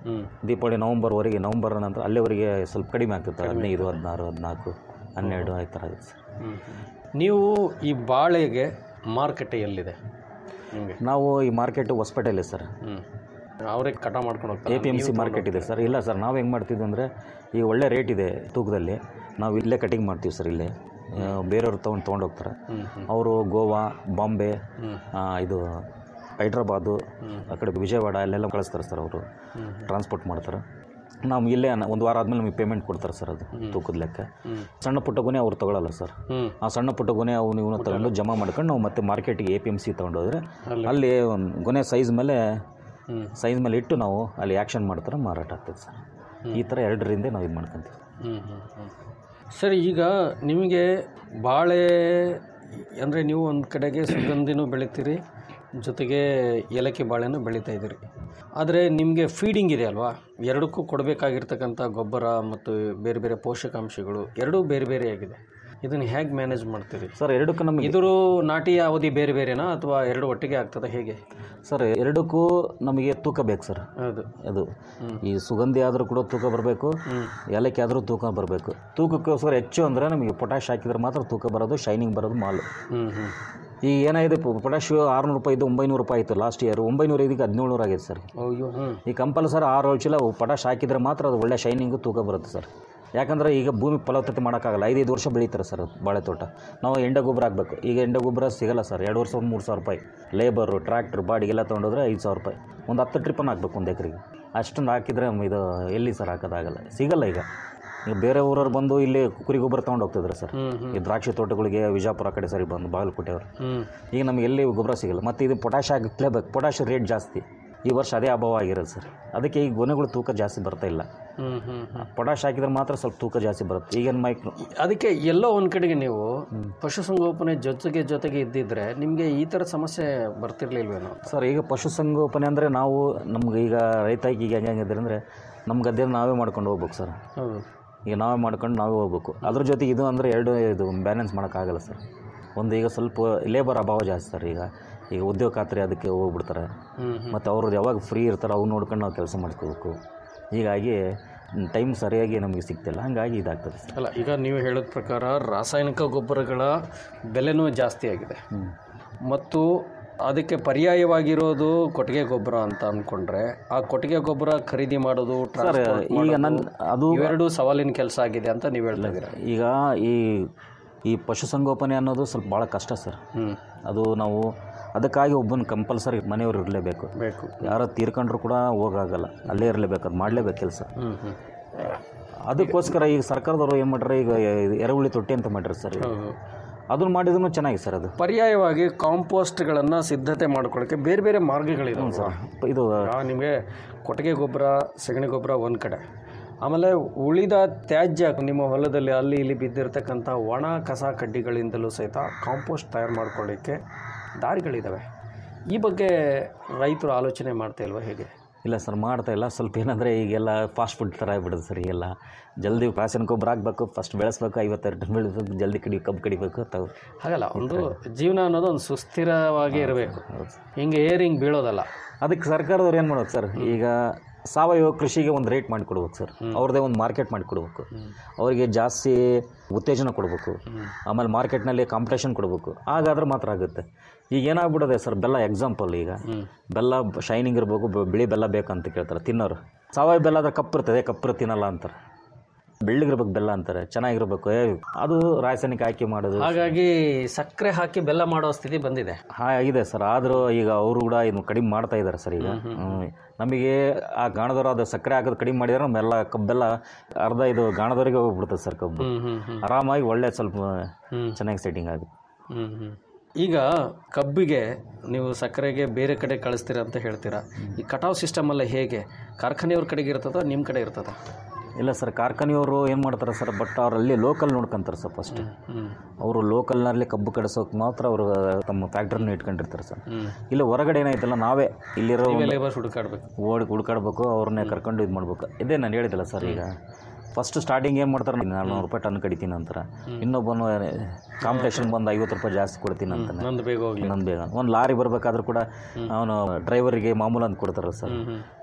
ದೀಪಾವಳಿ ನವಂಬರ್ವರೆಗೆ ನವಂಬರ್ ನಂತರ ಅಲ್ಲಿವರೆಗೆ ಸ್ವಲ್ಪ ಕಡಿಮೆ ಆಗ್ತದೆ ಹದಿನೈದು ಹದಿನಾರು ಹದಿನಾಲ್ಕು ಹನ್ನೆರಡು ಆ ಥರ ಆಗುತ್ತೆ ಸರ್ ನೀವು ಈ ಬಾಳೆಗೆ ಮಾರುಕಟ್ಟೆ ಎಲ್ಲಿದೆ ನಿಮಗೆ ನಾವು ಈ ಮಾರ್ಕೆಟ್ ಹೊಸಪೇಟೆಯಲ್ಲಿ ಸರ್ ಅವರೇ ಕಟ ಮಾಡ್ಕೊಂಡು ಹೋಗ್ತಾರೆ ಎ ಪಿ ಎಮ್ ಸಿ ನೀವು ಮಾರ್ಕೆಟ್ ಇದೆ ಸರ್ ಇಲ್ಲ ಸರ್ ನಾವು ಹೆಂಗೆ ಮಾಡ್ತಿದ್ವಿ ಅಂದರೆ ಈಗ ಒಳ್ಳೆ ರೇಟ್ ಇದೆ ತೂಕದಲ್ಲಿ ನಾವು ಇಲ್ಲೇ ಕಟಿಂಗ್ ಮಾಡ್ತೀವಿ ಸರ್ ಇಲ್ಲೇ ಆ, ಬೇರೆಯವ್ರು ತೊಗೊಂಡು ತೊಗೊಂಡೋಗ್ತಾರೆ ಅವರು ಗೋವಾ ಬಾಂಬೆ ಆ, ಇದು ಹೈದ್ರಾಬಾದು ಆ ಕಡೆ ವಿಜಯವಾಡ ಅಲ್ಲೆಲ್ಲ ಕಳಿಸ್ತಾರೆ ಸರ್ ಅವರು ಟ್ರಾನ್ಸ್ಪೋರ್ಟ್ ಮಾಡ್ತಾರೆ ನಾವು ಇಲ್ಲೇ ನ- ಒಂದು ವಾರ ಆದಮೇಲೆ ನಮಗೆ ಪೇಮೆಂಟ್ ಕೊಡ್ತಾರೆ ಸರ್ ಅದು ತೂಕದ ಲೆಕ್ಕ ಸಣ್ಣ ಪುಟ್ಟ ಗೊನೆ ಅವ್ರು ತಗೊಳ್ಳಲ್ಲ ಸರ್ ಆ ಸಣ್ಣ ಪುಟ್ಟ ಗೊನೆ ಅವನು ಇವನು ತಗೊಂಡು ಜಮಾ ಮಾಡ್ಕೊಂಡು ನಾವು ಮತ್ತೆ ಮಾರ್ಕೆಟಿಗೆ ಎ ಪಿ ಎಮ್ ಸಿ ತೊಗೊಂಡೋದ್ರೆ ಅಲ್ಲಿ ಒಂದು ಗೊನೆ ಸೈಜ್ ಮೇಲೆ ಸೈಜ್ ಮೇಲೆ ಇಟ್ಟು ನಾವು ಅಲ್ಲಿ ಆ್ಯಕ್ಷನ್ ಮಾಡ್ತಾರೆ ಮಾರಾಟ ಆಗ್ತದೆ ಸರ್ ಈ ಥರ ಎರಡರಿಂದ ನಾವು ಇದು ಮಾಡ್ಕೊಂತೀವಿ ಹ್ಮ್, ಹ್ಮ್, ಹ್ಮ್. ಸರಿ ಈಗ ನಿಮಗೆ ಬಾಳೆ ಅಂದರೆ ನೀವು ಒಂದು ಕಡೆಗೆ ಸುಗಂಧಿನೂ ಬೆಳಿತೀರಿ ಜೊತೆಗೆ ಏಲಕ್ಕಿ ಬಾಳೆನೂ ಬೆಳೀತಾ ಇದ್ದೀರಿ ಆದರೆ ನಿಮಗೆ ಫೀಡಿಂಗ್ ಇದೆ ಅಲ್ವಾ ಎರಡಕ್ಕೂ ಕೊಡಬೇಕಾಗಿರ್ತಕ್ಕಂಥ ಗೊಬ್ಬರ ಮತ್ತು ಬೇರೆ ಬೇರೆ ಪೋಷಕಾಂಶಗಳು ಎರಡೂ ಬೇರೆ ಬೇರೆಯಾಗಿದೆ ಇದನ್ನು ಹೇಗೆ ಮ್ಯಾನೇಜ್ ಮಾಡ್ತೀರಿ ಸರ್ ಎರಡಕ್ಕೂ ನಮಗೆ ಇದ್ರ ನಾಟಿ ಅವಧಿ ಬೇರೆ ಬೇರೆನಾ ಅಥವಾ ಎರಡು ಒಟ್ಟಿಗೆ ಆಗ್ತದೆ ಹೇಗೆ ಸರ್ ಎರಡಕ್ಕೂ ನಮಗೆ ತೂಕ ಬೇಕು ಸರ್ ಹೌದು ಅದು ಈ ಸುಗಂಧಿ ಆದರೂ ಕೂಡ ತೂಕ ಬರಬೇಕು ಏಲಕ್ಕಿ ಆದರೂ ತೂಕ ಬರಬೇಕು ತೂಕಕ್ಕೋಸ್ಕರ ಹೆಚ್ಚು ಅಂದರೆ ನಮಗೆ ಪೊಟ್ಯಾಶ್ ಹಾಕಿದ್ರೆ ಮಾತ್ರ ತೂಕ ಬರೋದು ಶೈನಿಂಗ್ ಬರೋದು ಮಾಲು ಹ್ಞೂ ಹ್ಞೂ ಈಗ ಏನಾಗಿದೆ ಪೊಟ್ಯಾಶ್ ಆರುನೂರು ರೂಪಾಯಿ ಇದ್ದು ಒಂಬೈನೂರು ರೂಪಾಯಿ ಆಯಿತು ಲಾಸ್ಟ್ ಇಯರ್ ಒಂಬೈನೂರು ಇದಕ್ಕೆ ಹದಿನೇಳು ಆಗೈತೆ ಸರ್ ಅಯ್ಯೋ ಹ್ಞೂ ಈ ಕಂಪಲ್ಸರಿ ಆರು ಚೀಲ ಪೊಟ್ಯಾಶ್ ಹಾಕಿದ್ರೆ ಮಾತ್ರ ಅದು ಒಳ್ಳೆ ಶೈನಿಂಗು ತೂಕ ಬರುತ್ತೆ ಸರ್ ಯಾಕಂದರೆ ಈಗ ಭೂಮಿ ಫಲವತ್ತತೆ ಮಾಡೋಕ್ಕಾಗಲ್ಲ ಐದೈದು ವರ್ಷ ಬೆಳೀತಾರೆ ಸರ್ ಅದು ಬಾಳೆ ತೋಟ ನಾವು ಎಂಡ ಗೊಬ್ಬರ ಹಾಕಬೇಕು ಈಗ ಎಂಡ ಗೊಬ್ಬರ ಸಿಗಲ್ಲ ಸರ್ ಎರಡು ವರ್ಷ ಮೂರು ಸಾವಿರ ರೂಪಾಯಿ ಲೇಬರು ಟ್ರ್ಯಾಕ್ಟ್ರ್ ಬಾಡಿಗೆಲ್ಲ ತೊಗೊಂಡೋದ್ರೆ ಐದು ಸಾವಿರ ರೂಪಾಯಿ ಒಂದು ಹತ್ತು ಟ್ರಿಪ್ಪನ್ನು ಹಾಕ್ಬೇಕು ಒಂದು ಎಕರೆಗೆ ಅಷ್ಟೊಂದು ಹಾಕಿದರೆ ಇದು ಎಲ್ಲಿ ಸರ್ ಹಾಕೋದಾಗಲ್ಲ ಸಿಗಲ್ಲ ಈಗ ಈಗ ಬೇರೆ ಊರವ್ರು ಬಂದು ಇಲ್ಲಿ ಕುರಿ ಗೊಬ್ಬರ ತೊಗೊಂಡು ಹೋಗ್ತಿದ್ರು ಸರ್ ಈ ದ್ರಾಕ್ಷಿ ತೋಟಗಳಿಗೆ ವಿಜಯಪುರ ಕಡೆ ಸರಿ ಬಂದು ಬಾಗಲಕೋಟೆ ಅವರು ಹ್ಮ್. ಈಗ ನಮಗೆ ಎಲ್ಲಿ ಗೊಬ್ಬರ ಸಿಗಲ್ಲ ಮತ್ತು ಇದು ಪೊಟ್ಯಾಶ್ ಹಾಕಲೇಬೇಕು ಪೊಟ್ಯಾಶ್ ರೇಟ್ ಜಾಸ್ತಿ ಈ ವರ್ಷ ಅದೇ ಅಭಾವ ಆಗಿರೋದು ಸರ್ ಅದಕ್ಕೆ ಈ ಗೊನೆಗಳು ತೂಕ ಜಾಸ್ತಿ ಬರ್ತಾ ಇಲ್ಲ ಹ್ಞೂ ಹ್ಞೂ ಪೊಟ್ಯಾಶ್ ಹಾಕಿದ್ರೆ ಮಾತ್ರ ಸ್ವಲ್ಪ ತೂಕ ಜಾಸ್ತಿ ಬರುತ್ತೆ ಈಗೇನು ಮೈಕ್ರೋ ಅದಕ್ಕೆ ಎಲ್ಲೋ ಒಂದು ಕಡೆಗೆ ನೀವು ಪಶುಸಂಗೋಪನೆ ಜೊತೆಗೆ ಜೊತೆಗೆ ಇದ್ದಿದ್ರೆ ನಿಮಗೆ ಈ ಥರ ಸಮಸ್ಯೆ ಬರ್ತಿರ್ಲಿಲ್ವೇನೋ ಸರ್ ಈಗ ಪಶುಸಂಗೋಪನೆ ಅಂದರೆ ನಾವು ನಮ್ಗೆ ಈಗ ರೈತ ಈಗ ಹೆಂಗೆ ಹೆಂಗಿದ್ರೆ ಅಂದರೆ ನಮ್ಮ ಗದ್ದೆ ನಾವೇ ಮಾಡ್ಕೊಂಡು ಹೋಗ್ಬೇಕು ಸರ್ ಹೌದು ಈಗ ನಾವೇ ಮಾಡ್ಕೊಂಡು ನಾವೇ ಹೋಗ್ಬೇಕು ಅದ್ರ ಜೊತೆಗೆ ಇದು ಅಂದರೆ ಎರಡು ಇದು ಬ್ಯಾಲೆನ್ಸ್ ಮಾಡೋಕ್ಕಾಗಲ್ಲ ಸರ್ ಒಂದು ಈಗ ಸ್ವಲ್ಪ ಲೇಬರ್ ಅಭಾವ ಜಾಸ್ತಿ ಸರ್ ಈಗ ಈಗ ಉದ್ಯೋಗ ಖಾತ್ರಿ ಅದಕ್ಕೆ ಹೋಗ್ಬಿಡ್ತಾರೆ ಹ್ಮ್, ಮತ್ತು ಅವ್ರದ್ದು ಯಾವಾಗ ಫ್ರೀ ಇರ್ತಾರೆ ಅವ್ರು ನೋಡ್ಕೊಂಡು ನಾವು ಕೆಲಸ ಮಾಡ್ಕೋಬೇಕು ಹೀಗಾಗಿ ಟೈಮ್ ಸರಿಯಾಗಿ ನಮಗೆ ಸಿಗ್ತಿಲ್ಲ ಹಾಗಾಗಿ ಇದಾಗ್ತದೆ ಸರ್ ಅಲ್ಲ ಈಗ ನೀವು ಹೇಳೋದ ಪ್ರಕಾರ ರಾಸಾಯನಿಕ ಗೊಬ್ಬರಗಳ ಬೆಲೆನೂ ಜಾಸ್ತಿ ಆಗಿದೆ ಮತ್ತು ಅದಕ್ಕೆ ಪರ್ಯಾಯವಾಗಿರೋದು ಕೊಟ್ಟಿಗೆ ಗೊಬ್ಬರ ಅಂತ ಅಂದ್ಕೊಂಡ್ರೆ ಆ ಕೊಟ್ಟಿಗೆ ಗೊಬ್ಬರ ಖರೀದಿ ಮಾಡೋದು transport ಈಗ ಮಾಡೋದು, ನನ್ನ ಅದು ಇವೆರಡು ಸವಾಲಿನ ಕೆಲಸ ಆಗಿದೆ ಅಂತ ನೀವು ಹೇಳ್ತಾ ಇದ್ದೀರಾ ಈಗ ಈ ಈ ಪಶುಸಂಗೋಪನೆ ಅನ್ನೋದು ಸ್ವಲ್ಪ ಭಾಳ ಕಷ್ಟ ಸರ್ ಅದು ನಾವು ಅದಕ್ಕಾಗಿ ಒಬ್ಬನ ಕಂಪಲ್ಸರಿ ಮನೆಯವರು ಇರಲೇಬೇಕು ಬೇಕು ಯಾರೋ ತೀರ್ಕೊಂಡ್ರು ಕೂಡ ಹೋಗಾಗಲ್ಲ ಅಲ್ಲೇ ಇರಲೇಬೇಕು ಅದು ಮಾಡಲೇಬೇಕು ಕೆಲಸ ಹ್ಞೂ ಹ್ಞೂ ಅದಕ್ಕೋಸ್ಕರ ಈಗ ಸರ್ಕಾರದವರು ಏನು ಮಾಡ್ರೆ ಈಗ ಎರೆಹುಳಿ ತೊಟ್ಟಿ ಅಂತ ಮಾಡ್ರಿ ಸರ್ ಈಗ. ಅದನ್ನ ಮಾಡಿದ್ರು ಚೆನ್ನಾಗಿ ಸರ್ ಅದು ಪರ್ಯಾಯವಾಗಿ ಕಾಂಪೋಸ್ಟ್ಗಳನ್ನು ಸಿದ್ಧತೆ ಮಾಡ್ಕೊಳ್ಳೋಕ್ಕೆ ಬೇರೆ ಬೇರೆ ಮಾರ್ಗಗಳಿದಾವೆ ಸರ್ ಇದು ನಿಮಗೆ ಕೊಟ್ಟಿಗೆ ಗೊಬ್ಬರ ಸಗಣಿ ಗೊಬ್ಬರ ಒಂದು ಕಡೆ ಆಮೇಲೆ ಉಳಿದ ತ್ಯಾಜ್ಯ ನಿಮ್ಮ ಹೊಲದಲ್ಲಿ ಅಲ್ಲಿ ಇಲ್ಲಿ ಬಿದ್ದಿರ್ತಕ್ಕಂಥ ಒಣ ಕಸ ಕಡ್ಡಿಗಳಿಂದಲೂ ಸಹಿತ ಕಾಂಪೋಸ್ಟ್ ತಯಾರು ಮಾಡ್ಕೊಳ್ಳಿಕ್ಕೆ ದಾರಿಗಳಿದ್ದಾವೆ ಈ ಬಗ್ಗೆ ರೈತರು ಆಲೋಚನೆ ಮಾಡ್ತಾ ಇಲ್ವಾ ಹೇಗೆ ಇಲ್ಲ ಸರ್ ಮಾಡ್ತಾ ಇಲ್ಲ ಸ್ವಲ್ಪ ಏನಂದರೆ ಈಗೆಲ್ಲ ಫಾಸ್ಟ್ ಫುಡ್ ಥರ ಆಗ್ಬಿಡುತ್ತೆ ಸರ್ ಈಗೆಲ್ಲ ಜಲ್ದಿ ರಾಸಾಯನಿಕ ಗೊಬ್ಬರ ಹಾಕ್ಬೇಕು ಫಸ್ಟ್ ಬೆಳೆಸ್ಬೇಕು ಐವತ್ತಾರು ಟನ್ ಬೆಳೆಸ್ಬೇಕು ಜಲ್ದಿ ಕಡಿ ಕಬ್ಬು ಕಡಿಬೇಕು ತಾವು ಹಾಗಲ್ಲ ಒಂದು ಜೀವನ ಅನ್ನೋದು ಒಂದು ಸುಸ್ಥಿರವಾಗಿ ಇರಬೇಕು ಹಿಂಗೆ ಏರ್ ಹಿಂಗೆ ಬೀಳೋದಲ್ಲ ಅದಕ್ಕೆ ಸರ್ಕಾರದವ್ರು ಏನು ಮಾಡ್ಬೇಕು ಸರ್ ಈಗ ಸಾವಯವ ಕೃಷಿಗೆ ಒಂದು ರೇಟ್ ಮಾಡಿಕೊಡ್ಬೇಕು ಸರ್ ಅವ್ರದ್ದೇ ಒಂದು ಮಾರ್ಕೆಟ್ ಮಾಡಿಕೊಡ್ಬೇಕು ಅವರಿಗೆ ಜಾಸ್ತಿ ಉತ್ತೇಜನ ಕೊಡಬೇಕು ಆಮೇಲೆ ಮಾರ್ಕೆಟ್ನಲ್ಲಿ ಕಾಂಪಿಟೇಷನ್ ಕೊಡಬೇಕು ಹಾಗಾದ್ರೆ ಮಾತ್ರ ಆಗುತ್ತೆ ಈಗ ಏನಾಗ್ಬಿಡೋದೆ ಸರ್ ಬೆಲ್ಲ ಎಕ್ಸಾಂಪಲ್ ಈಗ ಬೆಲ್ಲ ಶೈನಿಂಗ್ ಇರಬೇಕು ಬ- ಬಿಳಿ ಬೆಲ್ಲ ಬೇಕಂತ ಕೇಳ್ತಾರೆ ತಿನ್ನೋರು ಸಾವಯವ ಬೆಲ್ಲ ಆದರೆ ಕಪ್ಪು ಇರ್ತದೆ ಕಪ್ಪು ತಿನ್ನಲ್ಲ ಅಂತಾರೆ ಬೆಳ್ಳಗಿರ್ಬೇಕು ಬೆಲ್ಲ ಅಂತಾರೆ ಚೆನ್ನಾಗಿರ್ಬೇಕು ಏ ಅದು ರಾಸಾಯನಿಕ ಹಾಕಿ ಮಾಡೋದು ಹಾಗಾಗಿ ಸಕ್ಕರೆ ಹಾಕಿ ಬೆಲ್ಲ ಮಾಡೋ ಸ್ಥಿತಿ ಬಂದಿದೆ ಆಗಿದೆ ಸರ್ ಆದರೂ ಈಗ ಅವರು ಕೂಡ ಇದನ್ನು ಕಡಿಮೆ ಮಾಡ್ತಾ ಇದ್ದಾರೆ ಸರ್ ಈಗ ಹ್ಮ್. ನಮಗೆ ಆ ಗಾಣದವರು ಅದು ಸಕ್ಕರೆ ಹಾಕೋದು ಕಡಿಮೆ ಮಾಡಿದ್ರೆ ನಮ್ಮೆಲ್ಲ ಕಬ್ಬೆಲ್ಲ ಅರ್ಧ ಇದು ಗಾಣದವರಿಗೆ ಹೋಗ್ಬಿಡ್ತದೆ ಸರ್ ಕಬ್ಬು ಹ್ಮ್, ಹ್ಮ್, ಹ್ಮ್. ಆರಾಮಾಗಿ ಒಳ್ಳೆ ಸ್ವಲ್ಪ ಚೆನ್ನಾಗಿ ಸೆಟ್ಟಿಂಗ್ ಆಗುತ್ತೆ ಹ್ಮ್, ಹ್ಮ್. ಈಗ ಕಬ್ಬಿಗೆ ನೀವು ಸಕ್ಕರೆಗೆ ಬೇರೆ ಕಡೆ ಕಳಿಸ್ತೀರಾ ಅಂತ ಹೇಳ್ತೀರಾ ಈ ಕಟಾವ್ ಸಿಸ್ಟಮ್ ಎಲ್ಲ ಹೇಗೆ ಕಾರ್ಖಾನೆಯವ್ರ ಕಡೆಗೆ ಇರ್ತದ ನಿಮ್ಮ ಕಡೆ ಇರ್ತದ ಇಲ್ಲ ಸರ್ ಕಾರ್ಖಾನೆಯವರು ಏನು ಮಾಡ್ತಾರೆ ಸರ್ ಬಟ್ ಅವ್ರು ಅಲ್ಲಿ ಲೋಕಲ್ ನೋಡ್ಕೊಂತಾರೆ ಸರ್ ಫಸ್ಟ್ ಅವರು ಲೋಕಲ್ನಲ್ಲಿ ಕಬ್ಬು ಕಡಿಸೋಕೆ ಮಾತ್ರ ಅವರು ತಮ್ಮ ಫ್ಯಾಕ್ಟ್ರಿನ ಇಟ್ಕೊಂಡಿರ್ತಾರೆ ಸರ್ ಇಲ್ಲ ಹೊರಗಡೆ ಏನಾಯ್ತಲ್ಲ ನಾವೇ ಇಲ್ಲಿರೋ ಒಂದು- ಲೇಬರ್ಸ್ ಹುಡುಕಾಡ್ಬೇಕು ಓಡಿ ಹುಡ್ಕಾಡ್ಬೇಕು ಅವ್ರನ್ನೇ ಕರ್ಕೊಂಡು ಇದು ಮಾಡ್ಬೇಕು ಇದೇ ನಾನು ಹೇಳಿದಿಲ್ಲ ಸರ್ ಈಗ ಫಸ್ಟ್ ಸ್ಟಾರ್ಟಿಂಗ್ ಏನು ಮಾಡ್ತಾರೆ ನಾಲ್ನೂರು ರೂಪಾಯಿ ಟನ್ ಕಡಿತೀನಿ ಅಂತಾರೆ ಇನ್ನೊಬ್ಬನು ಕಾಂಪಿಟೇಷನ್ ಬಂದು ಐವತ್ತು ರೂಪಾಯಿ ಜಾಸ್ತಿ ಕೊಡ್ತೀನಿ ಅಂತಾನೆ ನಂದು ಬೇಗ ಹೋಗ್ಲಿ ನಂದು ಬೇಗ ಒಂದು ಲಾರಿ ಬರಬೇಕಾದ್ರೂ ಕೂಡ ಅವನು ಡ್ರೈವರಿಗೆ ಮಾಮೂಲು ಅಂತ ಕೊಡ್ತಾರೆ ಸರ್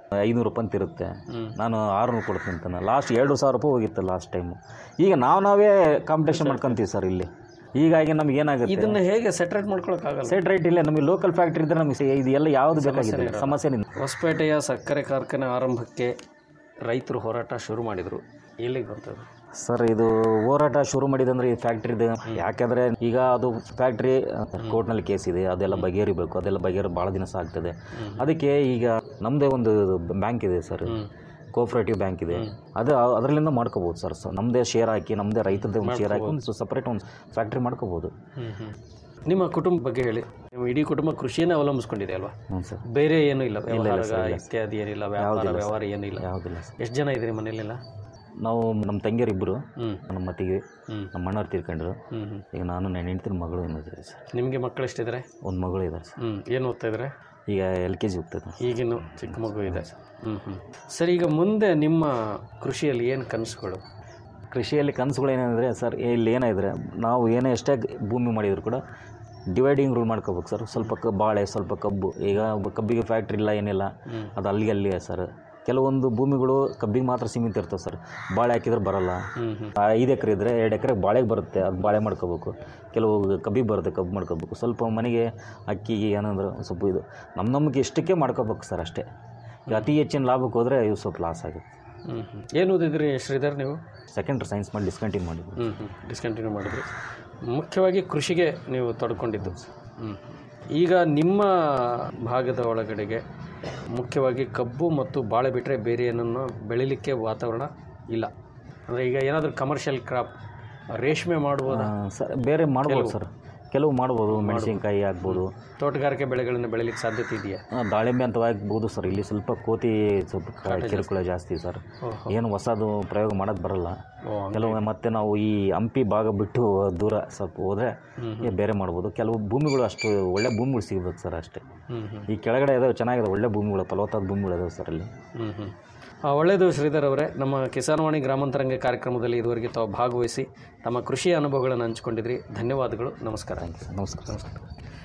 ಐನೂರು ರೂಪಾಯಿ ಅಂತ ಇರುತ್ತೆ ನಾನು ಆರುನೂರು ಕೊಡ್ತೀನಿ ಅಂತಾನೆ ಲಾಸ್ಟ್ ಎರಡು ಸಾವಿರ ರೂಪಾಯಿ ಹೋಗಿತ್ತು ಲಾಸ್ಟ್ ಟೈಮು ಈಗ ನಾವು ನಾವೇ ಕಾಂಪಿಟೇಷನ್ ಮಾಡ್ಕೊಂತೀವಿ ಸರ್ ಇಲ್ಲಿ ಹೀಗಾಗಿ ನಮ್ಗೆ ಏನಾಗುತ್ತೆ ಇದನ್ನ ಹೇಗೆ ಸೆಟ್ರೇಟ್ ಮಾಡ್ಕೊಳಕ್ಕಾಗಲ್ಲ ಸೆಟ್ ರೈಟ್ ಇಲ್ಲ ನಮಗೆ ಲೋಕಲ್ ಫ್ಯಾಕ್ಟ್ರಿ ಇದ್ರೆ ನಮಗೆ ಸ- ಇದು ಎಲ್ಲ ಯಾವುದು ಬೇಕಾಗಿದೆ ಸಮಸ್ಯೆ ಹೊಸಪೇಟೆಯ ಸಕ್ಕರೆ ಕಾರ್ಖಾನೆ ಆರಂಭಕ್ಕೆ ರೈತರು ಹೋರಾಟ ಶುರು ಮಾಡಿದ್ರು ಎಲ್ಲಿಗೆ ಬರ್ತದೆ ಸರ್ ಇದು ಹೋರಾಟ ಶುರು ಮಾಡಿದಂದ್ರೆ ಈ ಫ್ಯಾಕ್ಟ್ರಿದು ಯಾಕಂದರೆ ಈಗ ಅದು ಫ್ಯಾಕ್ಟ್ರಿ ಕೋರ್ಟ್ನಲ್ಲಿ ಕೇಸ್ ಇದೆ ಅದೆಲ್ಲ ಬಗೆಹರಿಬೇಕು ಅದೆಲ್ಲ ಬಗೆಹರಿ ಭಾಳ ದಿನ ಆಗ್ತದೆ ಅದಕ್ಕೆ ಈಗ ನಮ್ಮದೇ ಒಂದು ಬ್ಯಾಂಕ್ ಇದೆ ಸರ್ ಕೋಆಪರೇಟಿವ್ ಬ್ಯಾಂಕ್ ಇದೆ ಅದು ಅದರಲ್ಲಿಂದ ಮಾಡ್ಕೋಬೋದು ಸರ್ ಸೊ ನಮ್ಮದೇ ಶೇರ್ ಹಾಕಿ ನಮ್ಮದೇ ರೈತರದೇ ಒಂದು ಶೇರ್ ಹಾಕಿ ಒಂದು ಸಪ್ರೇಟ್ ಒಂದು ಫ್ಯಾಕ್ಟ್ರಿ ಮಾಡ್ಕೋಬೋದು ನಿಮ್ಮ ಕುಟುಂಬ ಬಗ್ಗೆ ಹೇಳಿ ನಿಮ್ಮ ಇಡೀ ಕುಟುಂಬ ಕೃಷಿಯನ್ನೇ ಅವಲಂಬಿಸ್ಕೊಂಡಿದೆ ಅಲ್ವಾ ಹ್ಞೂ ಸರ್ ಬೇರೆ ಏನೂ ಇಲ್ಲ ಇಲ್ಲ, ಇಲ್ಲ ವ್ಯವಹಾರ ಸರ್, ಇಲ್ಲ. ಇತ್ಯಾದಿ ಏನಿಲ್ಲ ವ್ಯಾಪಾರ ಯಾವುದಿಲ್ಲ ಸರ್. ವ್ಯವಹಾರ ಏನಿಲ್ಲ ಯಾವುದಿಲ್ಲ ಎಷ್ಟು ಜನ ಇದ್ದೀರಿ ಮನೆಯಲ್ಲೆಲ್ಲ ನಾವು ನಮ್ಮ ತಂಗಿಯರು ಇಬ್ಬರು ಹ್ಮ್. ನಮ್ಮ ಮತ್ತಿಗೆ ಹ್ಮ್. ನಮ್ಮ ಅಣ್ಣವ್ರು ತೀರ್ಕೊಂಡ್ರು ಹ್ಮ್, ಹ್ಮ್. ಈಗ ನಾನು ನನ್ನ ಹೆಂಡ್ತಿನ ಮಗಳು ಇನ್ನಿದ್ದಾರೆ ಸರ್ ನಿಮಗೆ ಮಕ್ಕಳು ಎಷ್ಟಿದ್ದಾರೆ ಒಂದು ಮಗಳು ಇದ್ದಾರೆ ಸರ್ ಹ್ಞೂ ಏನು ಓದ್ತಾ ಇದ್ದಾರೆ ಈಗ ಎಲ್ ಕೆ ಜಿ ಹೋಗ್ತದೆ ಈಗಿನ್ನು ಚಿಕ್ಕ ಮಗು ಇದೆ ಹ್ಞೂ ಹ್ಞೂ ಸರ್ ಈಗ ಮುಂದೆ ನಿಮ್ಮ ಕೃಷಿಯಲ್ಲಿ ಏನು ಕನಸುಗಳು ಕೃಷಿಯಲ್ಲಿ ಕನಸುಗಳು ಏನಂದರೆ ಸರ್ ಇಲ್ಲಿ ಏನಾದರೆ ನಾವು ಏನೇ ಎಷ್ಟೇ ಭೂಮಿ ಮಾಡಿದ್ರು ಕೂಡ ಡಿವೈಡಿಂಗ್ ರೂಲ್ ಮಾಡ್ಕೋಬೇಕು ಸರ್ ಸ್ವಲ್ಪ ಕ ಬಾಳೆ ಸ್ವಲ್ಪ ಕಬ್ಬು ಈಗ ಒಬ್ಬ ಕಬ್ಬಿಗೆ ಫ್ಯಾಕ್ಟ್ರಿ ಇಲ್ಲ ಏನಿಲ್ಲ ಅದು ಅಲ್ಲಿಗೆ ಅಲ್ಲಿಯೇ ಸರ್ ಕೆಲವೊಂದು ಭೂಮಿಗಳು ಕಬ್ಬಿಗೆ ಮಾತ್ರ ಸೀಮಿತ ಇರ್ತವೆ ಸರ್ ಬಾಳೆ ಹಾಕಿದ್ರೆ ಬರಲ್ಲ ಐದು ಎಕರೆ ಇದ್ದರೆ ಎರಡು ಎಕರೆ ಬಾಳೆಗೆ ಬರುತ್ತೆ ಅದು ಬಾಳೆ ಮಾಡ್ಕೋಬೇಕು ಕೆಲವು ಕಬ್ಬಿಗೆ ಬರುತ್ತೆ ಕಬ್ಬು ಮಾಡ್ಕೋಬೇಕು ಸ್ವಲ್ಪ ಮನೆಗೆ ಅಕ್ಕಿಗೆ ಏನಂದ್ರೆ ಒಂದ್ ಸ್ವಲ್ಪ ಇದು ನಮ್ಮ ನಮಗೆ ಇಷ್ಟಕ್ಕೆ ಮಾಡ್ಕೋಬೇಕು ಸರ್ ಅಷ್ಟೇ ಈಗ ಅತಿ ಹೆಚ್ಚಿನ ಲಾಭಕ್ಕೆ ಹೋದರೆ ಇವು ಸ್ವಲ್ಪ ಲಾಸ್ ಆಗುತ್ತೆ ಹ್ಞೂ ಹ್ಞೂ ಏನು ಓದಿದ್ರಿ ಶ್ರೀಧರ್ ನೀವು ಸೆಕೆಂಡ್ ಸೈನ್ಸ್ ಮಾಡಿ ಡಿಸ್ಕಂಟಿನ್ಯೂ ಮಾಡಿದ್ವಿ ಹ್ಞೂ ಹ್ಞೂ ಡಿಸ್ಕಂಟಿನ್ಯೂ ಮಾಡಿದ್ರಿ ಮುಖ್ಯವಾಗಿ ಕೃಷಿಗೆ ನೀವು ತೊಡ್ಕೊಂಡಿದ್ದು ಹ್ಞೂ ಈಗ ನಿಮ್ಮ ಭಾಗದ ಒಳಗಡೆಗೆ ಮುಖ್ಯವಾಗಿ ಕಬ್ಬು ಮತ್ತು ಬಾಳೆ ಬಿಟ್ಟರೆ ಬೇರೆ ಏನನ್ನು ಬೆಳಿಲಿಕ್ಕೆ ವಾತಾವರಣ ಇಲ್ಲ ಅಂದರೆ ಈಗ ಏನಾದರೂ ಕಮರ್ಷಿಯಲ್ ಕ್ರಾಪ್ ರೇಷ್ಮೆ ಮಾಡ್ಬೋದಾ ಸರ್ ಬೇರೆ ಮಾಡ್ಬೋದು ಕೆಲವು. ಸರ್ ಕೆಲವು ಮಾಡ್ಬೋದು ಮೆಣಸಿನ್ಕಾಯಿ ಆಗ್ಬೋದು ತೋಟಗಾರಿಕೆ ಬೆಳೆಗಳನ್ನು ಬೆಳಿಲಿಕ್ಕೆ ಸಾಧ್ಯತೆ ಇದೆಯಾ ಆ, ದಾಳಿಂಬೆ ಅಂತ ಆಗ್ಬೋದು ಸರ್ ಇಲ್ಲಿ ಸ್ವಲ್ಪ ಕೋತಿ ಸ್ವಲ್ಪ ಕ- ಕಾಟ ಜಾಸ್ತಿ. ಕಿರುಕುಳ ಜಾಸ್ತಿ ಸರ್ ಓಹೋ. ಏನು ಹೊಸದು ಪ್ರಯೋಗ ಮಾಡೋಕ್ಕೆ ಬರಲ್ಲ ಓ, ಹಂಗೆ. ಕೆಲವು ಮತ್ತೆ ನಾವು ಈ ಹಂಪಿ ಭಾಗ ಬಿಟ್ಟು ದೂರ ಸ್ವಲ್ಪ ಹೋದರೆ ಹ್ಮ್ ಬೇರೆ ಮಾಡ್ಬೋದು ಕೆಲವು ಭೂಮಿಗಳು ಅಷ್ಟು ಒಳ್ಳೆ ಭೂಮಿಗಳು ಸಿಗ್ಬೇಕು ಸರ್ ಅಷ್ಟೇ ಹ್ಮ್ ಹ್ಮ್. ಈ ಕೆಳಗಡೆ ಇದಾವೆ ಚೆನ್ನಾಗಿದೆ ಒಳ್ಳೆ ಭೂಮಿಗಳು ಫಲವತ್ತಾದ ಭೂಮಿಗಳು ಇದಾವೆ ಸರ್ ಅಲ್ಲಿ ಹ್ಞೂ ಹ್ಞೂ ಒಳ್ಳೆಯದು ಶ್ರೀಧರ್ ಅವರೇ ನಮ್ಮ ಕಿಸಾನ್ವಾಣಿ ಗ್ರಾಮಾಂತರಂಗ ಕಾರ್ಯಕ್ರಮದಲ್ಲಿ ಇದುವರೆಗೆ ತಾವು ಭಾಗವಹಿಸಿ ತಮ್ಮ ಕೃಷಿಯ ಅನುಭವಗಳನ್ನು ಹಂಚಿಕೊಂಡಿದ್ರಿ ಧನ್ಯವಾದಗಳು ನಮಸ್ಕಾರ ನಮಸ್ಕಾರ ನಮಸ್ಕಾರ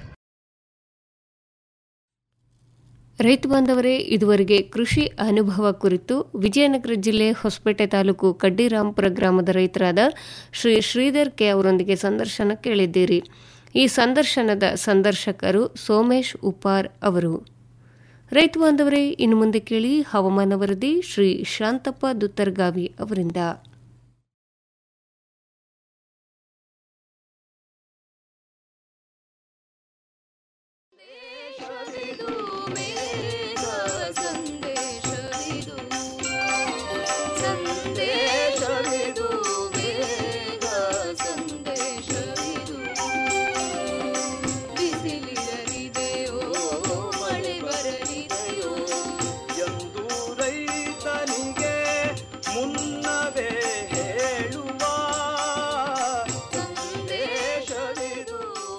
ರೈತ ಬಾಂಧವರೇ ಇದುವರೆಗೆ ಕೃಷಿ ಅನುಭವ ಕುರಿತು ವಿಜಯನಗರ ಜಿಲ್ಲೆ ಹೊಸಪೇಟೆ ತಾಲೂಕು ಕಡ್ಡಿರಾಂಪುರ ಗ್ರಾಮದ ರೈತರಾದ ಶ್ರೀ ಶ್ರೀಧರ್ ಕೆ ಅವರೊಂದಿಗೆ ಸಂದರ್ಶನ ಕೇಳಿದ್ದೀರಿ ಈ ಸಂದರ್ಶನದ ಸಂದರ್ಶಕರು ಸೋಮೇಶ್ ಉಪಾರ್ ಅವರು ರೈತ ಬಾಂಧವರೇ ಇನ್ನು ಮುಂದೆ ಕೇಳಿ ಹವಾಮಾನ ವರದಿ ಶ್ರೀ ಶಾಂತಪ್ಪ ದುತ್ತರ್ಗಾವಿ ಅವರಿಂದ ಎಂದು ರೈತನಿಗೆ ಮುನ್ನವೇ ಹೇಳುವ ಸಂದೇಶವಿದು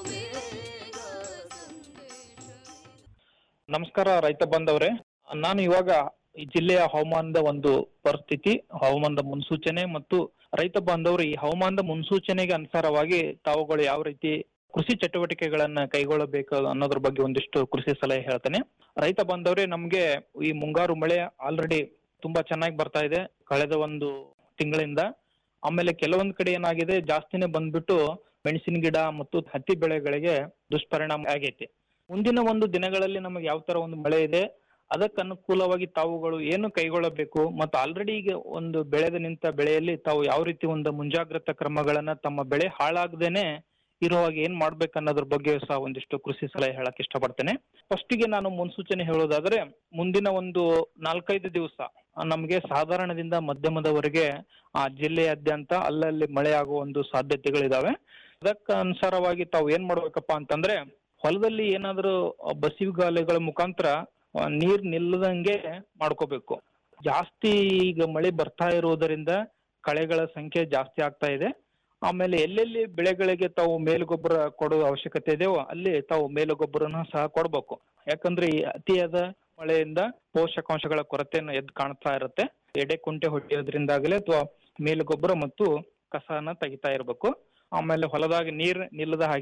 ನಮಸ್ಕಾರ ರೈತ ಬಾಂಧವರೇ ನಾನು ಇವಾಗ ಈ ಜಿಲ್ಲೆಯ ಹವಾಮಾನದ ಒಂದು ಪರಿಸ್ಥಿತಿ ಹವಾಮಾನದ ಮುನ್ಸೂಚನೆ ಮತ್ತು ರೈತ ಬಾಂಧವರು ಈ ಹವಾಮಾನದ ಮುನ್ಸೂಚನೆಗೆ ಅನುಸಾರವಾಗಿ ತಾವುಗಳು ಯಾವ ರೀತಿ ಕೃಷಿ ಚಟುವಟಿಕೆಗಳನ್ನ ಕೈಗೊಳ್ಳಬೇಕು ಅನ್ನೋದ್ರ ಬಗ್ಗೆ ಒಂದಿಷ್ಟು ಕೃಷಿ ಸಲಹೆ ಹೇಳ್ತೇನೆ ರೈತ ಬಾಂಧವರೇ ನಮ್ಗೆ ಈ ಮುಂಗಾರು ಮಳೆ ಆಲ್ರೆಡಿ ತುಂಬಾ ಚೆನ್ನಾಗಿ ಬರ್ತಾ ಇದೆ ಕಳೆದ ಒಂದು ತಿಂಗಳಿಂದ ಆಮೇಲೆ ಕೆಲವೊಂದ್ ಕಡೆ ಏನಾಗಿದೆ ಜಾಸ್ತಿನೇ ಬಂದ್ಬಿಟ್ಟು ಮೆಣಸಿನ ಗಿಡ ಮತ್ತು ಹತ್ತಿ ಬೆಳೆಗಳಿಗೆ ದುಷ್ಪರಿಣಾಮ ಆಗೈತಿ ಮುಂದಿನ ಒಂದು ದಿನಗಳಲ್ಲಿ ನಮಗೆ ಯಾವ ತರ ಒಂದು ಮಳೆ ಇದೆ ಅದಕ್ಕೆ ಅನುಕೂಲವಾಗಿ ತಾವುಗಳು ಏನು ಕೈಗೊಳ್ಳಬೇಕು ಮತ್ತು ಆಲ್ರೆಡಿ ಈಗ ಒಂದು ಬೆಳೆದ ನಿಂತ ಬೆಳೆಯಲ್ಲಿ ತಾವು ಯಾವ ರೀತಿ ಒಂದು ಮುಂಜಾಗ್ರತಾ ಕ್ರಮಗಳನ್ನ ತಮ್ಮ ಬೆಳೆ ಹಾಳಾಗದೇನೆ ಇರುವಾಗ ಏನ್ ಮಾಡ್ಬೇಕು ಅನ್ನೋದ್ರ ಬಗ್ಗೆ ಸಹ ಒಂದಿಷ್ಟು ಕೃಷಿ ಸಲಹೆ ಹೇಳಕ್ ಇಷ್ಟಪಡ್ತೇನೆ ಫಸ್ಟಿಗೆ ನಾನು ಮುನ್ಸೂಚನೆ ಹೇಳೋದಾದ್ರೆ ಮುಂದಿನ ಒಂದು ನಾಲ್ಕೈದು ದಿವಸ ನಮಗೆ ಸಾಧಾರಣದಿಂದ ಮಧ್ಯಮದವರೆಗೆ ಆ ಜಿಲ್ಲೆಯಾದ್ಯಂತ ಅಲ್ಲಲ್ಲಿ ಮಳೆ ಆಗುವ ಒಂದು ಸಾಧ್ಯತೆಗಳಿದಾವೆ ಅದಕ್ಕೆ ಅನುಸಾರವಾಗಿ ತಾವು ಏನ್ ಮಾಡ್ಬೇಕಪ್ಪ ಅಂತಂದ್ರೆ ಹೊಲದಲ್ಲಿ ಏನಾದ್ರೂ ಬಸಿಗಾಲೆಗಳ ಮುಖಾಂತರ ಆ, ನೀರ್ ನಿಲ್ಲದಂಗೆ ಮಾಡ್ಕೋಬೇಕು ಜಾಸ್ತಿ ಈಗ ಮಳೆ ಬರ್ತಾ ಇರುವುದರಿಂದ ಕಳೆಗಳ ಸಂಖ್ಯೆ ಜಾಸ್ತಿ ಆಗ್ತಾ ಇದೆ ಆಮೇಲೆ ಎಲ್ಲೆಲ್ಲಿ ಬೆಳೆಗಳಿಗೆ ತಾವು ಮೇಲುಗೊಬ್ಬರ ಕೊಡೋ ಅವಶ್ಯಕತೆ ಇದೆಯೋ ಅಲ್ಲಿ ತಾವು ಮೇಲುಗೊಬ್ಬರನ ಸಹ ಕೊಡ್ಬೇಕು ಯಾಕಂದ್ರೆ ಈ ಅತಿಯಾದ ಮಳೆಯಿಂದ ಪೋಷಕಾಂಶಗಳ ಕೊರತೆಯನ್ನು ಎದ್ದು ಕಾಣ್ತಾ ಇರುತ್ತೆ ಎಡೆ ಕುಂಟೆ ಹೊಡೆಯೋದ್ರಿಂದಾಗಲೇ ಅಥವಾ ಮೇಲುಗೊಬ್ಬರ ಮತ್ತು ಕಸನ ತೆಗಿತಾ ಇರ್ಬೇಕು ಆಮೇಲೆ ಹೊಲದಾಗ ನೀರ್ ನಿಲ್ಲದ ಹಾಗೆ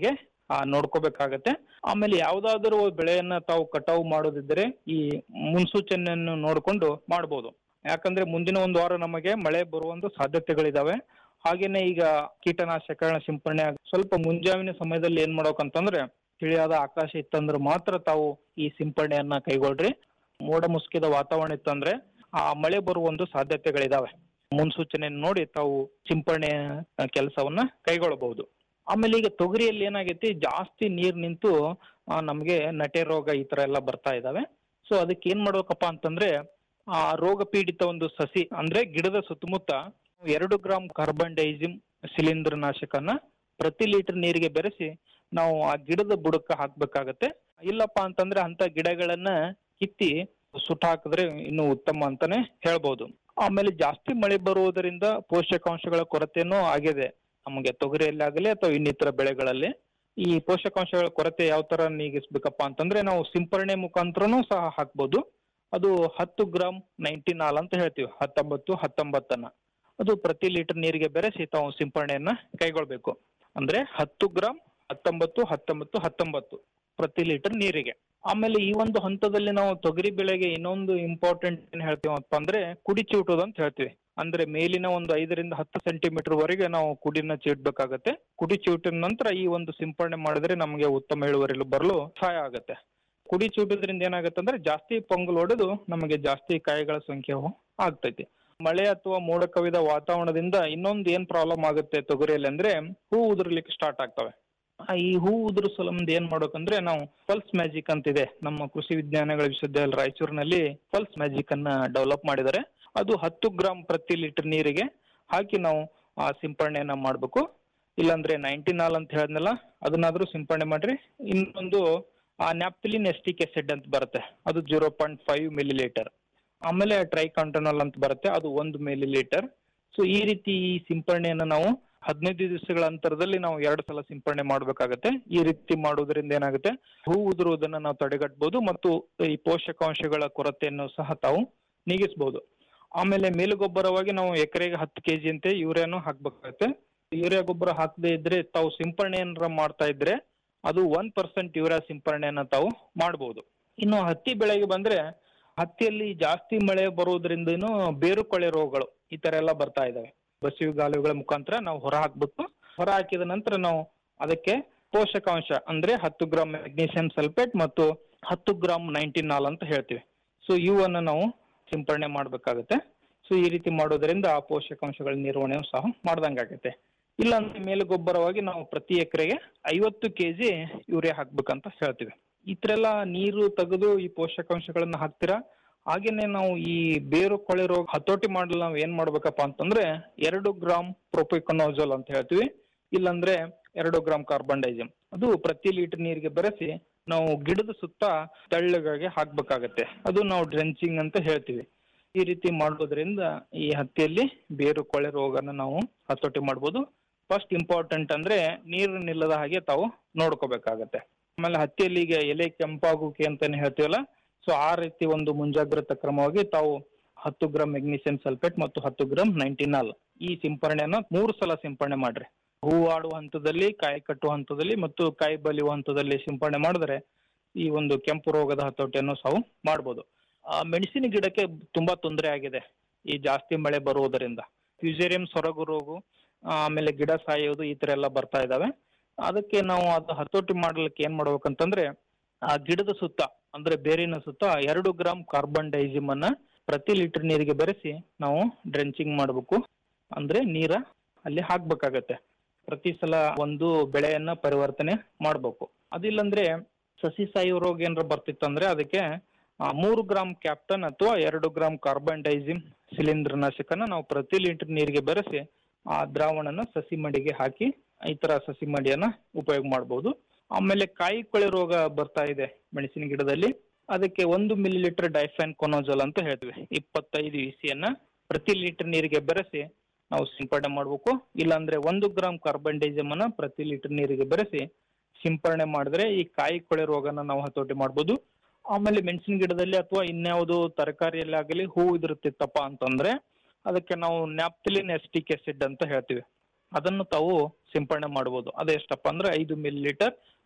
ಆ, ನೋಡ್ಕೋಬೇಕಾಗತ್ತೆ ಆಮೇಲೆ ಯಾವ್ದಾದ್ರು ಬೆಳೆಯನ್ನ ತಾವು ಕಟಾವು ಮಾಡೋದಿದ್ರೆ ಈ ಮುನ್ಸೂಚನೆಯನ್ನು ನೋಡಿಕೊಂಡು ಮಾಡ್ಬೋದು ಯಾಕಂದ್ರೆ ಮುಂದಿನ ಒಂದು ವಾರ ನಮಗೆ ಮಳೆ ಬರುವಂತ ಸಾಧ್ಯತೆಗಳಿದಾವೆ ಹಾಗೇನೆ ಈಗ ಕೀಟನಾಶಕಗಳನ್ನ ಸಿಂಪರಣೆ ಆಗ್- ಸ್ವಲ್ಪ ಮುಂಜಾವಿನ ಸಮಯದಲ್ಲಿ ಏನ್ ಮಾಡ್ಬೇಕಂತಂದ್ರೆ ತಿಳಿಯಾದ ಆಕಾಶ ಇತ್ತಂದ್ರೆ ಮಾತ್ರ ತಾವು ಈ ಸಿಂಪರಣೆಯನ್ನ ಕೈಗೊಳ್ರಿ ಮೋಡ ಮುಸುಕಿದ ವಾತಾವರಣ ಇತ್ತಂದ್ರೆ ಆ ಮಳೆ ಬರುವ ಒಂದು ಸಾಧ್ಯತೆಗಳಿದಾವೆ ಮುನ್ಸೂಚನೆ ನೋಡಿ ತಾವು ಸಿಂಪರಣೆ ಕೆಲಸವನ್ನ ಕೈಗೊಳ್ಳಬಹುದು ಆಮೇಲೆ ಈಗ ತೊಗರಿಯಲ್ಲಿ ಏನಾಗೈತಿ ಜಾಸ್ತಿ ನೀರ್ ನಿಂತು ಆ, ನಮ್ಗೆ ನಟೆ ರೋಗ ಈ ತರ ಎಲ್ಲ ಬರ್ತಾ ಇದಾವೆ ಸೊ ಅದಕ್ಕೆ ಏನ್ ಮಾಡ್ಬೇಕಪ್ಪ ಅಂತಂದ್ರೆ ಆ ರೋಗ ಪೀಡಿತ ಒಂದು ಸಸಿ ಅಂದ್ರೆ ಗಿಡದ ಸುತ್ತಮುತ್ತ ಎರಡು ಗ್ರಾಂ ಕಾರ್ಬನ್ ಡೈಸಿಮ್ ಶಿಲೀಂಧ್ರ ನಾಶಕನ ಪ್ರತಿ ಲೀಟರ್ ನೀರಿಗೆ ಬೆರೆಸಿ ನಾವು ಆ ಗಿಡದ ಬುಡಕ್ಕೆ ಹಾಕ್ಬೇಕಾಗತ್ತೆ ಇಲ್ಲಪ್ಪ ಅಂತಂದ್ರೆ ಅಂತ ಗಿಡಗಳನ್ನ ಕಿತ್ತಿ ಸುಟ್ಟು ಹಾಕಿದ್ರೆ ಇನ್ನು ಉತ್ತಮ ಅಂತಾನೆ ಹೇಳ್ಬೋದು ಆಮೇಲೆ ಜಾಸ್ತಿ ಮಳೆ ಬರುವುದರಿಂದ ಪೋಷಕಾಂಶಗಳ ಕೊರತೆನೂ ಆಗಿದೆ ನಮಗೆ ತೊಗರಿಯಲ್ಲಿ ಆಗಲಿ ಅಥವಾ ಇನ್ನಿತರ ಬೆಳೆಗಳಲ್ಲಿ ಈ ಪೋಷಕಾಂಶಗಳ ಕೊರತೆ ಯಾವ ತರ ನೀಗಿಸ್ಬೇಕಪ್ಪ ಅಂತಂದ್ರೆ ನಾವು ಸಿಂಪರಣೆ ಮುಖಾಂತರನೂ ಸಹ ಹಾಕ್ಬೋದು ಅದು ಹತ್ತು ಗ್ರಾಂ ನೈಂಟಿನಾಲ್ ಅಂತ ಹೇಳ್ತೀವಿ ಹತ್ತೊಂಬತ್ತು ಹತ್ತೊಂಬತ್ತನ್ನ ಅದು ಪ್ರತಿ ಲೀಟರ್ ನೀರಿಗೆ ಬೆರೆಸಿ ತಾವು ಸಿಂಪರಣೆಯನ್ನ ಕೈಗೊಳ್ಬೇಕು ಅಂದ್ರೆ ಹತ್ತು ಗ್ರಾಂ ಹತ್ತೊಂಬತ್ತು ಹತ್ತೊಂಬತ್ತು ಹತ್ತೊಂಬತ್ತು ಪ್ರತಿ ಲೀಟರ್ ನೀರಿಗೆ ಆಮೇಲೆ ಈ ಒಂದು ಹಂತದಲ್ಲಿ ನಾವು ತೊಗರಿ ಬೆಳೆಗೆ ಇನ್ನೊಂದು ಇಂಪಾರ್ಟೆಂಟ್ ಏನ್ ಹೇಳ್ತೀವಪ್ಪ ಅಂದ್ರೆ ಕುಡಿ ಚೀಟೋದು ಅಂತ ಹೇಳ್ತೀವಿ ಅಂದ್ರೆ ಮೇಲಿನ ಒಂದು ಐದರಿಂದ ಹತ್ತು ಸೆಂಟಿಮೀಟರ್ ವರೆಗೆ ನಾವು ಕುಡಿನ ಚೀಟ್ಬೇಕಾಗತ್ತೆ ಕುಡಿ ಚೀಟಿದ ನಂತರ ಈ ಒಂದು ಸಿಂಪರಣೆ ಮಾಡಿದ್ರೆ ನಮಗೆ ಉತ್ತಮ ಇಳುವರಿ ಬರಲು ಸಹಾಯ ಆಗುತ್ತೆ ಕುಡಿ ಚೂಟೋದ್ರಿಂದ ಏನಾಗುತ್ತೆ ಅಂದ್ರೆ ಜಾಸ್ತಿ ಪೊಂಗಲ್ ಹೊಡೆದು ನಮಗೆ ಜಾಸ್ತಿ ಕಾಯಿಗಳ ಸಂಖ್ಯೆ ಆಗ್ತೈತಿ ಮಳೆ ಅಥವಾ ಮೋಡ ಕವಿದ ವಾತಾವರಣದಿಂದ ಇನ್ನೊಂದು ಏನ್ ಪ್ರಾಬ್ಲಮ್ ಆಗುತ್ತೆ ತೊಗರಿಯಲ್ಲಿ ಅಂದ್ರೆ ಹೂ ಉದುರ್ಲಿಕ್ಕೆ ಸ್ಟಾರ್ಟ್ ಆಗ್ತವೆ ಆ ಈ ಹೂ ಉದುರು ಸಲಂದ ಏನ್ ಮಾಡ್ಬೇಕಂದ್ರೆ ನಾವು ಪಲ್ಸ್ ಮ್ಯಾಜಿಕ್ ಅಂತಿದೆ ನಮ್ಮ ಕೃಷಿ ವಿಜ್ಞಾನಗಳ ವಿಶ್ವವಿದ್ಯಾಲಯ ರಾಯಚೂರಿನಲ್ಲಿ ಪಲ್ಸ್ ಮ್ಯಾಜಿಕ್ ಅನ್ನ ಡೆವಲಪ್ ಮಾಡಿದ್ದಾರೆ ಅದು ಹತ್ತು ಗ್ರಾಂ ಪ್ರತಿ ಲೀಟರ್ ನೀರಿಗೆ ಹಾಕಿ ನಾವು ಆ ಸಿಂಪರಣೆಯನ್ನ ಮಾಡ್ಬೇಕು ಇಲ್ಲಾಂದ್ರೆ ನೈಂಟಿನಾಲ್ ಅಂತ ಹೇಳಿದ್ನಲ್ಲ ಅದನ್ನಾದ್ರೂ ಸಿಂಪರಣೆ ಮಾಡ್ರಿ ಇನ್ನೊಂದು ಆ ನ್ಯಾಪ್ತಿಲಿನ್ ಎಸ್ಟಿಕ್ ಎಸಿಡ್ ಅಂತ ಬರುತ್ತೆ ಅದು zero point five millilitre ಆಮೇಲೆ ಟ್ರೈಕಾಂಟನಲ್ ಅಂತ ಬರುತ್ತೆ ಅದು ಒಂದು ಮಿಲಿ ಲೀಟರ್ ಸೊ ಈ ರೀತಿ ಈ ಸಿಂಪರಣೆಯನ್ನು ನಾವು ಹದಿನೈದು ದಿವಸಗಳ ಅಂತರದಲ್ಲಿ ನಾವು ಎರಡು ಸಲ ಸಿಂಪರಣೆ ಮಾಡಬೇಕಾಗತ್ತೆ ಈ ರೀತಿ ಮಾಡೋದ್ರಿಂದ ಏನಾಗುತ್ತೆ ಹೂ ಉದುರುವುದನ್ನ ನಾವು ತಡೆಗಟ್ಟಬಹುದು ಮತ್ತು ಈ ಪೋಷಕಾಂಶಗಳ ಕೊರತೆಯನ್ನು ಸಹ ತಾವು ನೀಗಿಸಬಹುದು ಆಮೇಲೆ ಮೇಲುಗೊಬ್ಬರವಾಗಿ ನಾವು ಎಕರೆಗೆ ಹತ್ತು ಕೆಜಿ ಅಂತೆ ಯೂರಿಯಾನು ಹಾಕ್ಬೇಕಾಗತ್ತೆ ಯೂರಿಯಾ ಗೊಬ್ಬರ ಹಾಕದೇ ಇದ್ರೆ ತಾವು ಸಿಂಪರಣೆ ಏನಾರ ಮಾಡ್ತಾ ಇದ್ರೆ ಅದು ಒನ್ ಪರ್ಸೆಂಟ್ ಯೂರಿಯಾ ಸಿಂಪರಣೆಯನ್ನ ತಾವು ಮಾಡಬಹುದು ಇನ್ನು ಹತ್ತಿ ಬೆಳೆಗೆ ಬಂದ್ರೆ ಹತ್ತಿಯಲ್ಲಿ ಜಾಸ್ತಿ ಮಳೆ ಬರುವುದರಿಂದನೂ ಬೇರು ಕೊಳೆ ರೋಗಗಳು ಈ ತರ ಎಲ್ಲ ಬರ್ತಾ ಇದಾವೆ ಬಸಿವು ಗಾಲುಗಳ ಮುಖಾಂತರ ನಾವು ಹೊರ ಹಾಕ್ಬೇಕು ಹೊರ ಹಾಕಿದ ನಂತರ ನಾವು ಅದಕ್ಕೆ ಪೋಷಕಾಂಶ ಅಂದ್ರೆ ಹತ್ತು ಗ್ರಾಮ್ ಮೆಗ್ನೀಷಿಯಂ ಸಲ್ಫೇಟ್ ಮತ್ತು ಹತ್ತು ಗ್ರಾಮ್ ನೈಂಟಿನ್ ನಾಲ್ ಅಂತ ಹೇಳ್ತೀವಿ ಸೊ ಇವನ್ನು ನಾವು ಸಿಂಪರಣೆ ಮಾಡಬೇಕಾಗುತ್ತೆ ಸೊ ಈ ರೀತಿ ಮಾಡೋದ್ರಿಂದ ಆ ಪೋಷಕಾಂಶಗಳ ನಿರ್ವಹಣೆಯೂ ಸಹ ಮಾಡ್ದಂಗಾಗತ್ತೆ ಇಲ್ಲ ಅಂದ್ರೆ ಮೇಲುಗೊಬ್ಬರವಾಗಿ ನಾವು ಪ್ರತಿ ಎಕರೆಗೆ ಐವತ್ತು ಕೆಜಿ ಯೂರಿಯಾ ಹಾಕ್ಬೇಕಂತ ಹೇಳ್ತೀವಿ ಈ ತರ ಎಲ್ಲ ನೀರು ತೆಗೆದು ಈ ಪೋಷಕಾಂಶಗಳನ್ನ ಹಾಕ್ತೀರಾ ಹಾಗೇನೆ ನಾವು ಈ ಬೇರು ಕೊಳೆ ರೋಗ ಹತೋಟಿ ಮಾಡಲು ನಾವು ಏನ್ ಮಾಡ್ಬೇಕಪ್ಪ ಅಂತಂದ್ರೆ ಎರಡು ಗ್ರಾಮ್ ಪ್ರೊಪಿಕೊನೋಜೋಲ್ ಅಂತ ಹೇಳ್ತೀವಿ ಇಲ್ಲಾಂದ್ರೆ ಎರಡು ಗ್ರಾಮ್ ಕಾರ್ಬನ್ ಡೈಸಿಮ್ ಅದು ಪ್ರತಿ ಲೀಟರ್ ನೀರಿಗೆ ಬೆರೆಸಿ ನಾವು ಗಿಡದ ಸುತ್ತ ತೆಳ್ಳಗಾಗಿ ಹಾಕ್ಬೇಕಾಗತ್ತೆ ಅದು ನಾವು ಡ್ರೆಂಚಿಂಗ್ ಅಂತ ಹೇಳ್ತೀವಿ ಈ ರೀತಿ ಮಾಡೋದ್ರಿಂದ ಈ ಹತ್ತಿಯಲ್ಲಿ ಬೇರು ಕೊಳೆ ರೋಗನ ನಾವು ಹತೋಟಿ ಮಾಡ್ಬೋದು ಫಸ್ಟ್ ಇಂಪಾರ್ಟೆಂಟ್ ಅಂದ್ರೆ ನೀರು ನಿಲ್ಲದ ಹಾಗೆ ತಾವು ನೋಡ್ಕೋಬೇಕಾಗತ್ತೆ ಆಮೇಲೆ ಹತ್ತಿಯಲ್ಲಿ ಈಗ ಎಲೆ ಕೆಂಪಾಗುವಿಕೆ ಅಂತಾನೆ ಹೇಳ್ತೀವಲ್ಲ ಸೊ ಆ ರೀತಿ ಒಂದು ಮುಂಜಾಗ್ರತಾ ಕ್ರಮವಾಗಿ ತಾವು ಹತ್ತು ಗ್ರಾಮ್ ಮೆಗ್ನೀಷಿಯಂ ಸಲ್ಫೇಟ್ ಮತ್ತು ಹತ್ತು ಗ್ರಾಮ್ ನೈಂಟಿನಾಲ್ ಈ ಸಿಂಪರಣೆಯನ್ನ ಮೂರು ಸಲ ಸಿಂಪರಣೆ ಮಾಡ್ರಿ ಹೂ ಆಡುವ ಹಂತದಲ್ಲಿ ಕಾಯಿ ಕಟ್ಟುವ ಹಂತದಲ್ಲಿ ಮತ್ತು ಕಾಯಿ ಬಲಿಯುವ ಹಂತದಲ್ಲಿ ಸಿಂಪರಣೆ ಮಾಡಿದ್ರೆ ಈ ಒಂದು ಕೆಂಪು ರೋಗದ ಹತೋಟಿಯನ್ನು ಸಹ ಮಾಡ್ಬೋದು ಆ, ಮೆಣಸಿನ ಗಿಡಕ್ಕೆ ತುಂಬಾ ತೊಂದರೆ ಆಗಿದೆ ಈ ಜಾಸ್ತಿ ಮಳೆ ಬರುವುದರಿಂದ ಫ್ಯೂಸೇರಿಯಂ ಸೊರಗು ರೋಗ ಆ, ಆಮೇಲೆ ಗಿಡ ಸಾಯೋದು ಈ ತರ ಎಲ್ಲ ಬರ್ತಾ ಇದಾವೆ ಅದಕ್ಕೆ ನಾವು ಅದು ಹತೋಟಿ ಮಾಡ್ಲಿಕ್ಕೆ ಏನ್ ಮಾಡ್ಬೇಕಂತಂದ್ರೆ ಆ ಗಿಡದ ಸುತ್ತ ಅಂದ್ರೆ ಬೇರಿನ ಸುತ್ತ ಎರಡು ಗ್ರಾಮ್ ಕಾರ್ಬನ್ ಡೈಸಿಮ್ ಅನ್ನ ಪ್ರತಿ ಲೀಟರ್ ನೀರಿಗೆ ಬೆರೆಸಿ ನಾವು ಡ್ರೆಂಚಿಂಗ್ ಮಾಡಬೇಕು ಅಂದ್ರೆ ನೀರ ಅಲ್ಲಿ ಹಾಕ್ಬೇಕಾಗತ್ತೆ ಪ್ರತಿ ಸಲ ಒಂದು ಬೆಳೆಯನ್ನ ಪರಿವರ್ತನೆ ಮಾಡ್ಬೇಕು ಅದಿಲ್ಲಂದ್ರೆ ಸಸಿ ಸಾಯುವ ರೋಗ ಏನಾರ ಬರ್ತಿತ್ತಂದ್ರೆ ಅದಕ್ಕೆ ಆ, ಮೂರು ಗ್ರಾಮ್ ಕ್ಯಾಪ್ಟನ್ ಅಥವಾ ಎರಡು ಗ್ರಾಮ್ ಕಾರ್ಬನ್ ಡೈಸಿಮ್ ಶಿಲೀಂಧ್ರ ನಾಶಕನ ನಾವು ಪ್ರತಿ ಲೀಟರ್ ನೀರಿಗೆ ಬೆರೆಸಿ ಆ ದ್ರಾವಣನ ಸಸಿ ಮಡಿಗೆ ಹಾಕಿ ಈ ತರ ಸಸಿ ಮಡಿಯನ್ನ ಉಪಯೋಗ ಮಾಡಬಹುದು ಆಮೇಲೆ ಕಾಯಿ ಕೊಳೆ ರೋಗ ಬರ್ತಾ ಇದೆ ಮೆಣಸಿನ ಗಿಡದಲ್ಲಿ ಅದಕ್ಕೆ ಒಂದು ಮಿಲಿ ಲೀಟರ್ ಡೈಫ್ಯಾನ್ ಕೊನೋಜಲ್ ಅಂತ ಹೇಳ್ತೀವಿ ಇಪ್ಪತ್ತೈದು ಇಸಿಯನ್ನ ಪ್ರತಿ ಲೀಟರ್ ನೀರಿಗೆ ಬೆರೆಸಿ ನಾವು ಸಿಂಪಡಣೆ ಮಾಡಬೇಕು ಇಲ್ಲಾಂದ್ರೆ ಒಂದು ಗ್ರಾಮ್ ಕಾರ್ಬನ್ ಡೈಸಮ್ ಅನ್ನ ಪ್ರತಿ ಲೀಟರ್ ನೀರಿಗೆ ಬೆರೆಸಿ ಸಿಂಪರಣೆ ಮಾಡಿದ್ರೆ ಈ ಕಾಯಿ ಕೊಳೆ ರೋಗನ ನಾವು ಹತೋಟಿ ಮಾಡ್ಬೋದು ಆಮೇಲೆ ಮೆಣಸಿನ ಗಿಡದಲ್ಲಿ ಅಥವಾ ಇನ್ಯಾವುದು ತರಕಾರಿಯಲ್ಲಿ ಆಗಲಿ ಹೂ ಇದಿರುತ್ತಿತ್ತಪ್ಪ ಅಂತಂದ್ರೆ ಅದಕ್ಕೆ ನಾವು ನ್ಯಾಪ್ತಿಲಿನ್ ಎಸ್ಟಿಕ್ ಎಸಿಡ್ ಅಂತ ಹೇಳ್ತೀವಿ ಅದನ್ನು ತಾವು ಸಿಂಪರಣೆ ಮಾಡ್ಬೋದು ಅದು ಎಷ್ಟಪ್ಪ ಅಂದ್ರೆ ಐದು ಮಿಲಿ ಲೀಟರ್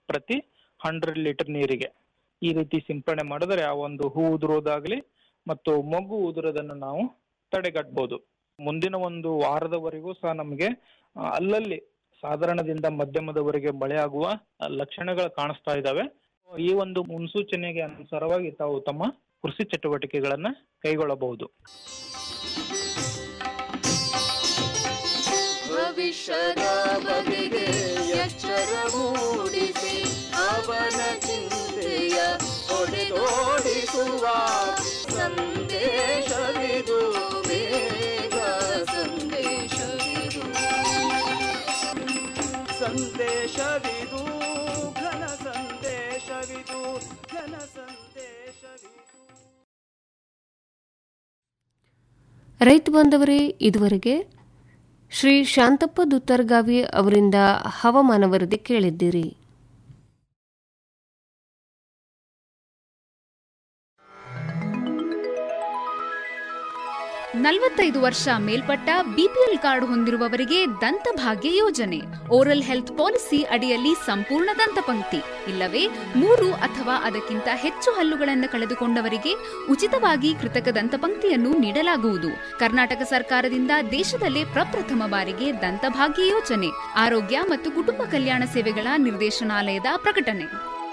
ಪ್ರತಿ ಹಂಡ್ರೆಡ್ ಲೀಟರ್ ನೀರಿಗೆ ಈ ರೀತಿ ಸಿಂಪಡಣೆ ಮಾಡಿದ್ರೆ ಆ ಒಂದು ಹೂ ಉದುರೋದಾಗ್ಲಿ ಮತ್ತು ಮೊಗ್ಗು ಉದುರೋದನ್ನು ನಾವು ತಡೆಗಟ್ಟಬಹುದು ಮುಂದಿನ ಒಂದು ವಾರದವರೆಗೂ ಸಹ ನಮಗೆ ಆ, ಅಲ್ಲಲ್ಲಿ ಸಾಧಾರಣದಿಂದ ಮಧ್ಯಮದವರೆಗೆ ಮಳೆ ಆಗುವ ಆ, ಲಕ್ಷಣಗಳು ಕಾಣಿಸ್ತಾ ಇದ್ದಾವೆ ಈ ಒಂದು ಮುನ್ಸೂಚನೆಗೆ ಅನುಸಾರವಾಗಿ ತಾವು ತಮ್ಮ ಕೃಷಿ ಚಟುವಟಿಕೆಗಳನ್ನ ಕೈಗೊಳ್ಳಬಹುದು ಭವಿಷ್ಯದ ಬಗೆಗೆ ಎಚ್ಚರ ಮೂಡಿಸಿ ಅವನ ಚಿಂತೆಯ ಹೊಡೆದೋಡಿಸುವ ಸಂದೇಶವಿದು ಬೇಗ ಸಂದೇಶವಿದು ಸಂದೇಶವಿದು ಘನ ಸಂದೇಶವಿದು ಘನ ಸಂದೇಶವಿದು ರೈತ ಬಾಂಧವರೇ ಇದುವರೆಗೆ ಶ್ರೀ ಶಾಂತಪ್ಪ ದುತ್ತರ್ಗಾವಿ ಅವರಿಂದ ಹವಾಮಾನ ವರದಿ ಕೇಳಿದ್ದೀರಿ ನಲವತ್ತೈದು ವರ್ಷ ಮೇಲ್ಪಟ್ಟ ಬಿಪಿಎಲ್ ಕಾರ್ಡ್ ಹೊಂದಿರುವವರಿಗೆ ದಂತಭಾಗ್ಯ ಯೋಜನೆ ಓರಲ್ ಹೆಲ್ತ್ ಪಾಲಿಸಿ ಅಡಿಯಲ್ಲಿ ಸಂಪೂರ್ಣ ದಂತಪಂಕ್ತಿ ಇಲ್ಲವೇ ಮೂರು ಅಥವಾ ಅದಕ್ಕಿಂತ ಹೆಚ್ಚು ಹಲ್ಲುಗಳನ್ನು ಕಳೆದುಕೊಂಡವರಿಗೆ ಉಚಿತವಾಗಿ ಕೃತಕ ದಂತಪಂಕ್ತಿಯನ್ನು ನೀಡಲಾಗುವುದು ಕರ್ನಾಟಕ ಸರ್ಕಾರದಿಂದ ದೇಶದಲ್ಲೇ ಪ್ರಪ್ರಥಮ ಬಾರಿಗೆ ದಂತಭಾಗ್ಯ ಯೋಜನೆ ಆರೋಗ್ಯ ಮತ್ತು ಕುಟುಂಬ ಕಲ್ಯಾಣ ಸೇವೆಗಳ ನಿರ್ದೇಶನಾಲಯದ ಪ್ರಕಟಣೆ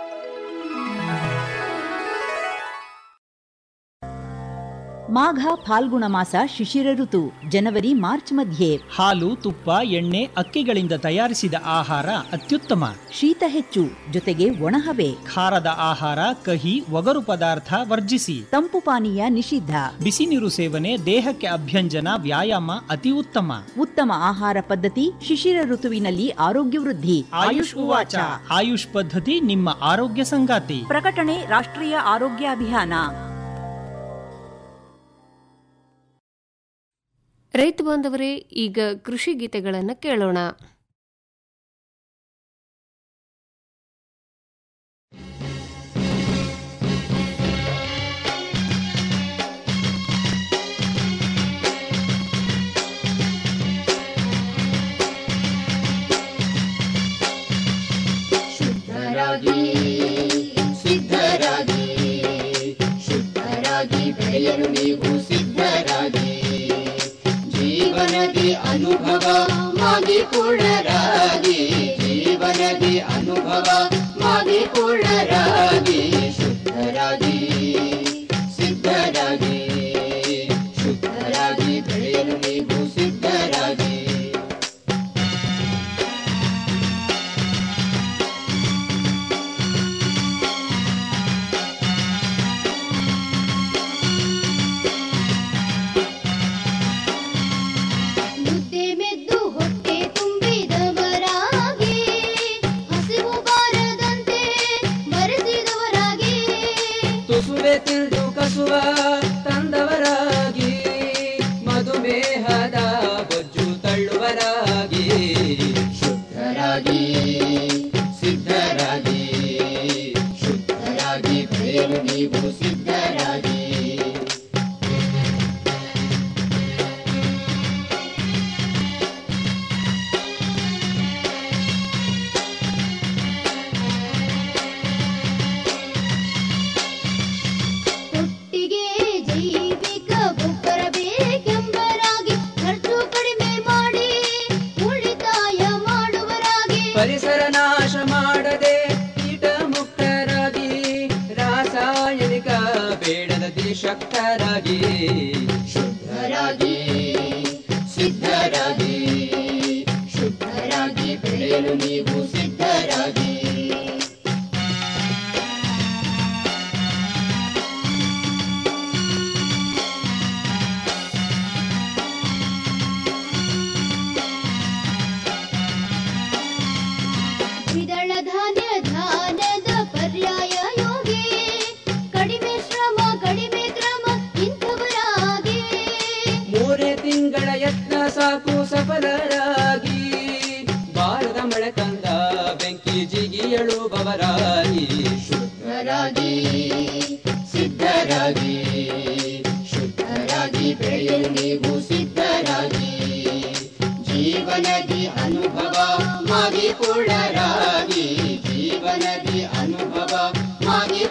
ಮಾಘ ಫಾಲ್ಗುಣ ಮಾಸ ಶಿಶಿರ ಋತು ಜನವರಿ ಮಾರ್ಚ್ ಮಧ್ಯೆ ಹಾಲು ತುಪ್ಪ ಎಣ್ಣೆ ಅಕ್ಕಿಗಳಿಂದ ತಯಾರಿಸಿದ ಆಹಾರ ಅತ್ಯುತ್ತಮ ಶೀತ ಹೆಚ್ಚು ಜೊತೆಗೆ ಒಣಹವೆ ಖಾರದ ಆಹಾರ ಕಹಿ ಒಗರು ಪದಾರ್ಥ ವರ್ಜಿಸಿ ತಂಪು ಪಾನೀಯ ನಿಷಿದ್ಧ ಬಿಸಿ ನೀರು ಸೇವನೆ ದೇಹಕ್ಕೆ ಅಭ್ಯಂಜನ ವ್ಯಾಯಾಮ ಅತಿ ಉತ್ತಮ ಉತ್ತಮ ಆಹಾರ ಪದ್ಧತಿ ಶಿಶಿರ ಋತುವಿನಲ್ಲಿ ಆರೋಗ್ಯ ವೃದ್ಧಿ ಆಯುಷ್ ಉವಾಚ ಆಯುಷ್ ಪದ್ಧತಿ ನಿಮ್ಮ ಆರೋಗ್ಯ ಸಂಗಾತಿ ಪ್ರಕಟಣೆ ರಾಷ್ಟ್ರೀಯ ಆರೋಗ್ಯ ಅಭಿಯಾನ ರೈತ ಬಾಂಧವರೇ ಈಗ ಕೃಷಿ ಗೀತೆಗಳನ್ನು ಕೇಳೋಣ ಶುದ್ಧರಾಗಿ ಸಿದ್ಧರಾಗಿ ಶುದ್ಧರಾಗಿ ಬೆಳೆಯಲು ನೀವು ಸಿದ್ಧರಾಗಿ ಜೀವನದಿ ಅನುಭವ ಮಾಗಿ ಪೂರ್ಣರಾಗಿ ಜೀವನದಿ ಅನುಭವ ಮಾಗಿ ಪೂರ್ಣರಾಗಿ ಶುದ್ಧರಾಗಿ ಸಿದ್ಧರಾಗಿ ಶುದ್ಧರಾಗಿ ಬೆಳೆಯಲು ನೀವು ಸಿದ್ಧರಾಗಿ ಮುದ್ದೆ ಮೆದ್ದು ಹೊಟ್ಟೆ ತುಂಬಿದವರಾಗಿ ಹಸಿವು ಬಾರದಂತೆ ಬರೆಸಿದವರಾಗಿ ತುಸುವೆ ತಿಳಿದು ಕಸುವ ತಂದವರಾಗಿ ಮಧುಮೇಹದ ಬೊಜ್ಜು ತಳ್ಳುವರಾಗಿ ಶುದ್ಧರಾಗಿ ಸಿದ್ಧರಾಗಿ ಶುದ್ಧರಾಗಿ ಬೆಳೆಯಲು ನೀವು ಸಿದ್ಧರಾಗಿ ಒಟ್ಟಿಗೆ ಜೈವಿಕ ಗೊಬ್ಬರ ಬೇಕೆಂಬರಾಗಿ ಖರ್ಚು ಕಡಿಮೆ ಮಾಡಿ ಉಳಿತಾಯ ಮಾಡುವರಾಗಿ ಪರಿಸರ ನಾಶ ಮಾಡದೆ ಕೀಟ ಮುಕ್ತರಾಗಿ ರಾಸಾಯನಿಕ ಬೇಡದ ಶಕ್ತರಾಗಿ ಶುದ್ಧರಾಗಿ ಸಿದ್ಧರಾಗಿ ಶುದ್ಧರಾಗಿ ಬೆಳೆಯಲು ನೀವು ಸಿದ್ಧರಾಗಿ ದ್ವಿದಳ ಧಾನ್ಯ ಧಾನ್ಯದ ಪರ್ಯಾಯ ಯೋಗಿ ಕಡಿಮೆ ಶ್ರಮ ಕಡಿಮೆ ಕ್ರಮ ಇಂಥವರಾಗಿ ಮೂರೇ ತಿಂಗಳ ಯತ್ನ ಸಾಕು ಸಫಲರಾಗಿ ಬಾರದ ಮಳೆ ತಂದ ಬೆಂಕಿ ಜಿಗಿಯಳುವವರಾಗಿ ಶುದ್ಧರಾಗಿ ಸಿದ್ಧರಾಗಿ ಶುದ್ಧರಾಗಿ ಬೆಳೆಯಲು ನೀವು ಸಿದ್ಧರಾಗಿ ಜೀವನದಿ ಅನುಭವ ಮಾಗಿ ಪೂರ್ಣರಾಗಿ ಜೀವನ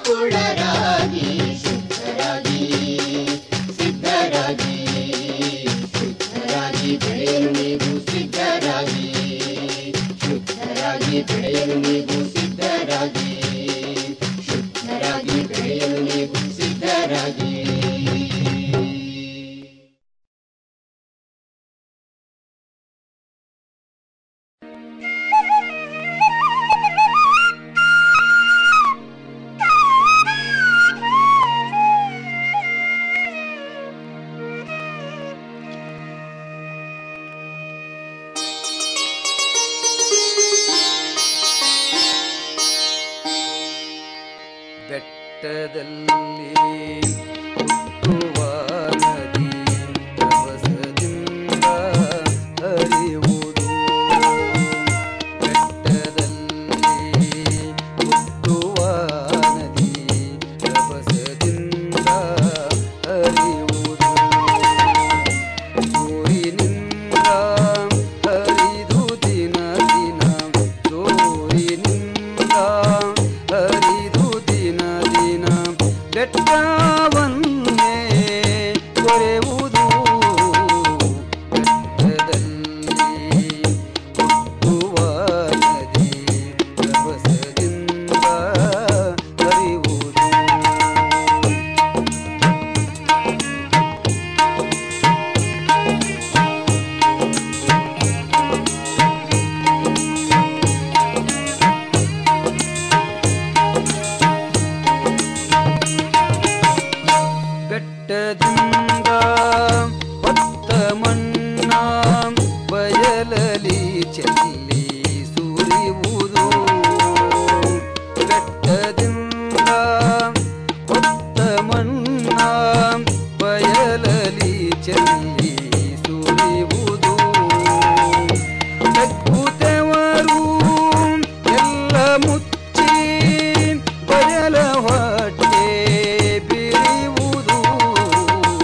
ಗುಣರಾಗಿ ಶುದ್ಧರಾಗಿ ಸಿದ್ಧರಾಗಿ ಶುದ್ಧರಾಗಿ ಬೆಳೆಯಲು ನೀವು ಸಿದ್ಧರಾಗಿ ಶುದ್ಧರಾಗಿ ಬೆಳೆಯಲು ನೀವು ಸಿದ್ಧರಾಗಿ ಶುದ್ಧರಾಗಿ ಬೆಳೆಯಲು ನೀವು ಸಿದ್ಧರಾಗಿ ಬೆಟ್ಟದಲ್ಲಿ ಹುಟ್ಟುವ ನದಿ ರಭಸದಿಂದ ಹರಿಯುವುದು ಬೆಟ್ಟದಲ್ಲಿ ಹುಟ್ಟುವ ನದಿ ರಭಸದಿಂದ ಹರಿಯುವುದು ಜೋರಿನಿಂದ ಹರಿದು ದಿನ ದಿನ ಜೋರಿನಿಂದ ಹರಿದು ದಿನ ದಿನ ಬೆಟ್ಟವನ್ನೇ ಕೊರೆಯುವುದು ಬೆಟ್ಟದಲ್ಲಿ ಹುಟ್ಟುವ ನದಿ ರಭಸದಿಂದ ಹರಿಯುವುದು ಬೆಟ್ಟದಿಂದ ಹೊತ್ತ ಮಣ್ಣ ಬಯಲಲಿ ಚೆಲ್ಲಿ ಸುರಿಯುವುದು ಬೆಟ್ಟದಿಂದ ಹೊತ್ತ ಮಣ್ಣ ಬಯಲಲಿ ಚೆಲ್ಲಿ ಸುರಿಯುವುದು ತಗ್ಗುತ್ತವರು ಎಲ್ಲ ಮುಚ್ಚಿ ಬಯಲ ಹೊಟ್ಟೆ ಬಿರಿಯುವುದು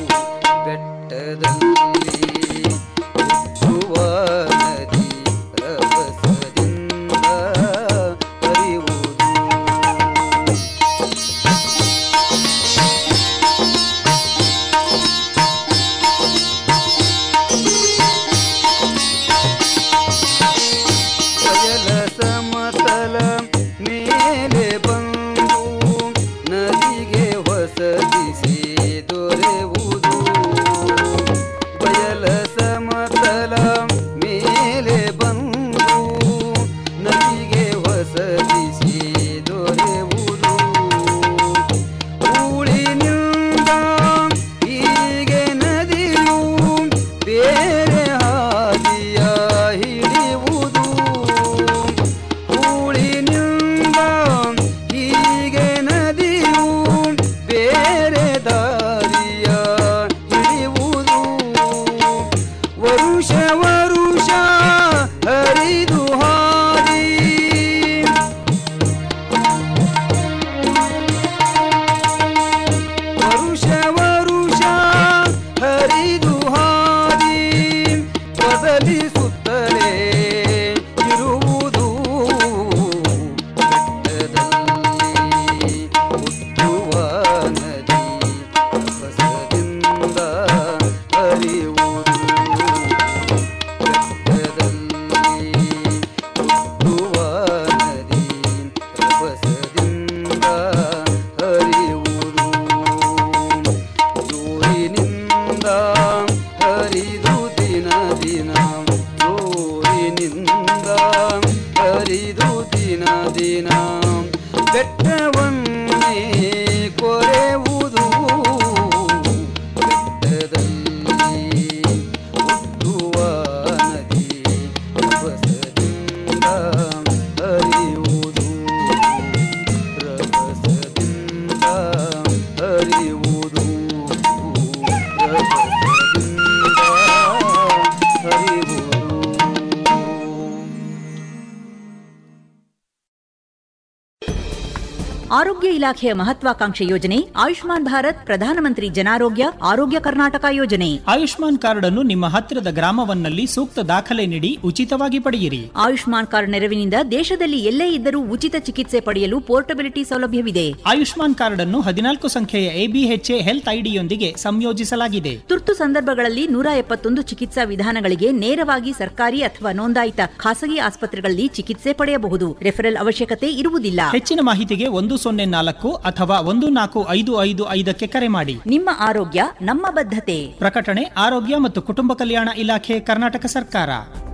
ಇಲಾಖೆಯ ಮಹತ್ವಾಕಾಂಕ್ಷೆ ಯೋಜನೆ ಆಯುಷ್ಮಾನ್ ಭಾರತ್ ಪ್ರಧಾನಮಂತ್ರಿ ಜನಾರೋಗ್ಯ ಆರೋಗ್ಯ ಕರ್ನಾಟಕ ಯೋಜನೆ ಆಯುಷ್ಮಾನ್ ಕಾರ್ಡ್ ಅನ್ನು ನಿಮ್ಮ ಹತ್ತಿರದ ಗ್ರಾಮವನ್ನಲ್ಲಿ ಸೂಕ್ತ ದಾಖಲೆ ನೀಡಿ ಉಚಿತವಾಗಿ ಪಡೆಯಿರಿ ಆಯುಷ್ಮಾನ್ ಕಾರ್ಡ್ ನೆರವಿನಿಂದ ದೇಶದಲ್ಲಿ ಎಲ್ಲೇ ಇದ್ದರೂ ಉಚಿತ ಚಿಕಿತ್ಸೆ ಪಡೆಯಲು ಪೋರ್ಟಬಿಲಿಟಿ ಸೌಲಭ್ಯವಿದೆ ಆಯುಷ್ಮಾನ್ ಕಾರ್ಡ್ ಅನ್ನು ಹದಿನಾಲ್ಕು ಸಂಖ್ಯೆಯ ಎಬಿಎಚ್ಎ ಹೆಲ್ತ್ ಐಡಿಯೊಂದಿಗೆ ಸಂಯೋಜಿಸಲಾಗಿದೆ ತುರ್ತು ಸಂದರ್ಭಗಳಲ್ಲಿ ನೂರ ಎಪ್ಪತ್ತೊಂದು ಚಿಕಿತ್ಸಾ ವಿಧಾನಗಳಿಗೆ ನೇರವಾಗಿ ಸರ್ಕಾರಿ ಅಥವಾ ನೋಂದಾಯಿತ ಖಾಸಗಿ ಆಸ್ಪತ್ರೆಗಳಲ್ಲಿ ಚಿಕಿತ್ಸೆ ಪಡೆಯಬಹುದು ರೆಫರಲ್ ಅವಶ್ಯಕತೆ ಇರುವುದಿಲ್ಲ ಹೆಚ್ಚಿನ ಮಾಹಿತಿಗೆ ಒಂದು ಸೊನ್ನೆ ನಾಲ್ಕು ಅಥವಾ ಒಂದು ನಾಲ್ಕು ಐದು ಐದು ಐದಕ್ಕೆ ಕರೆ ಮಾಡಿ ನಿಮ್ಮ ಆರೋಗ್ಯ ನಮ್ಮ ಬದ್ಧತೆ ಪ್ರಕಟಣೆ ಆರೋಗ್ಯ ಮತ್ತು ಕುಟುಂಬ ಕಲ್ಯಾಣ ಇಲಾಖೆ ಕರ್ನಾಟಕ ಸರ್ಕಾರ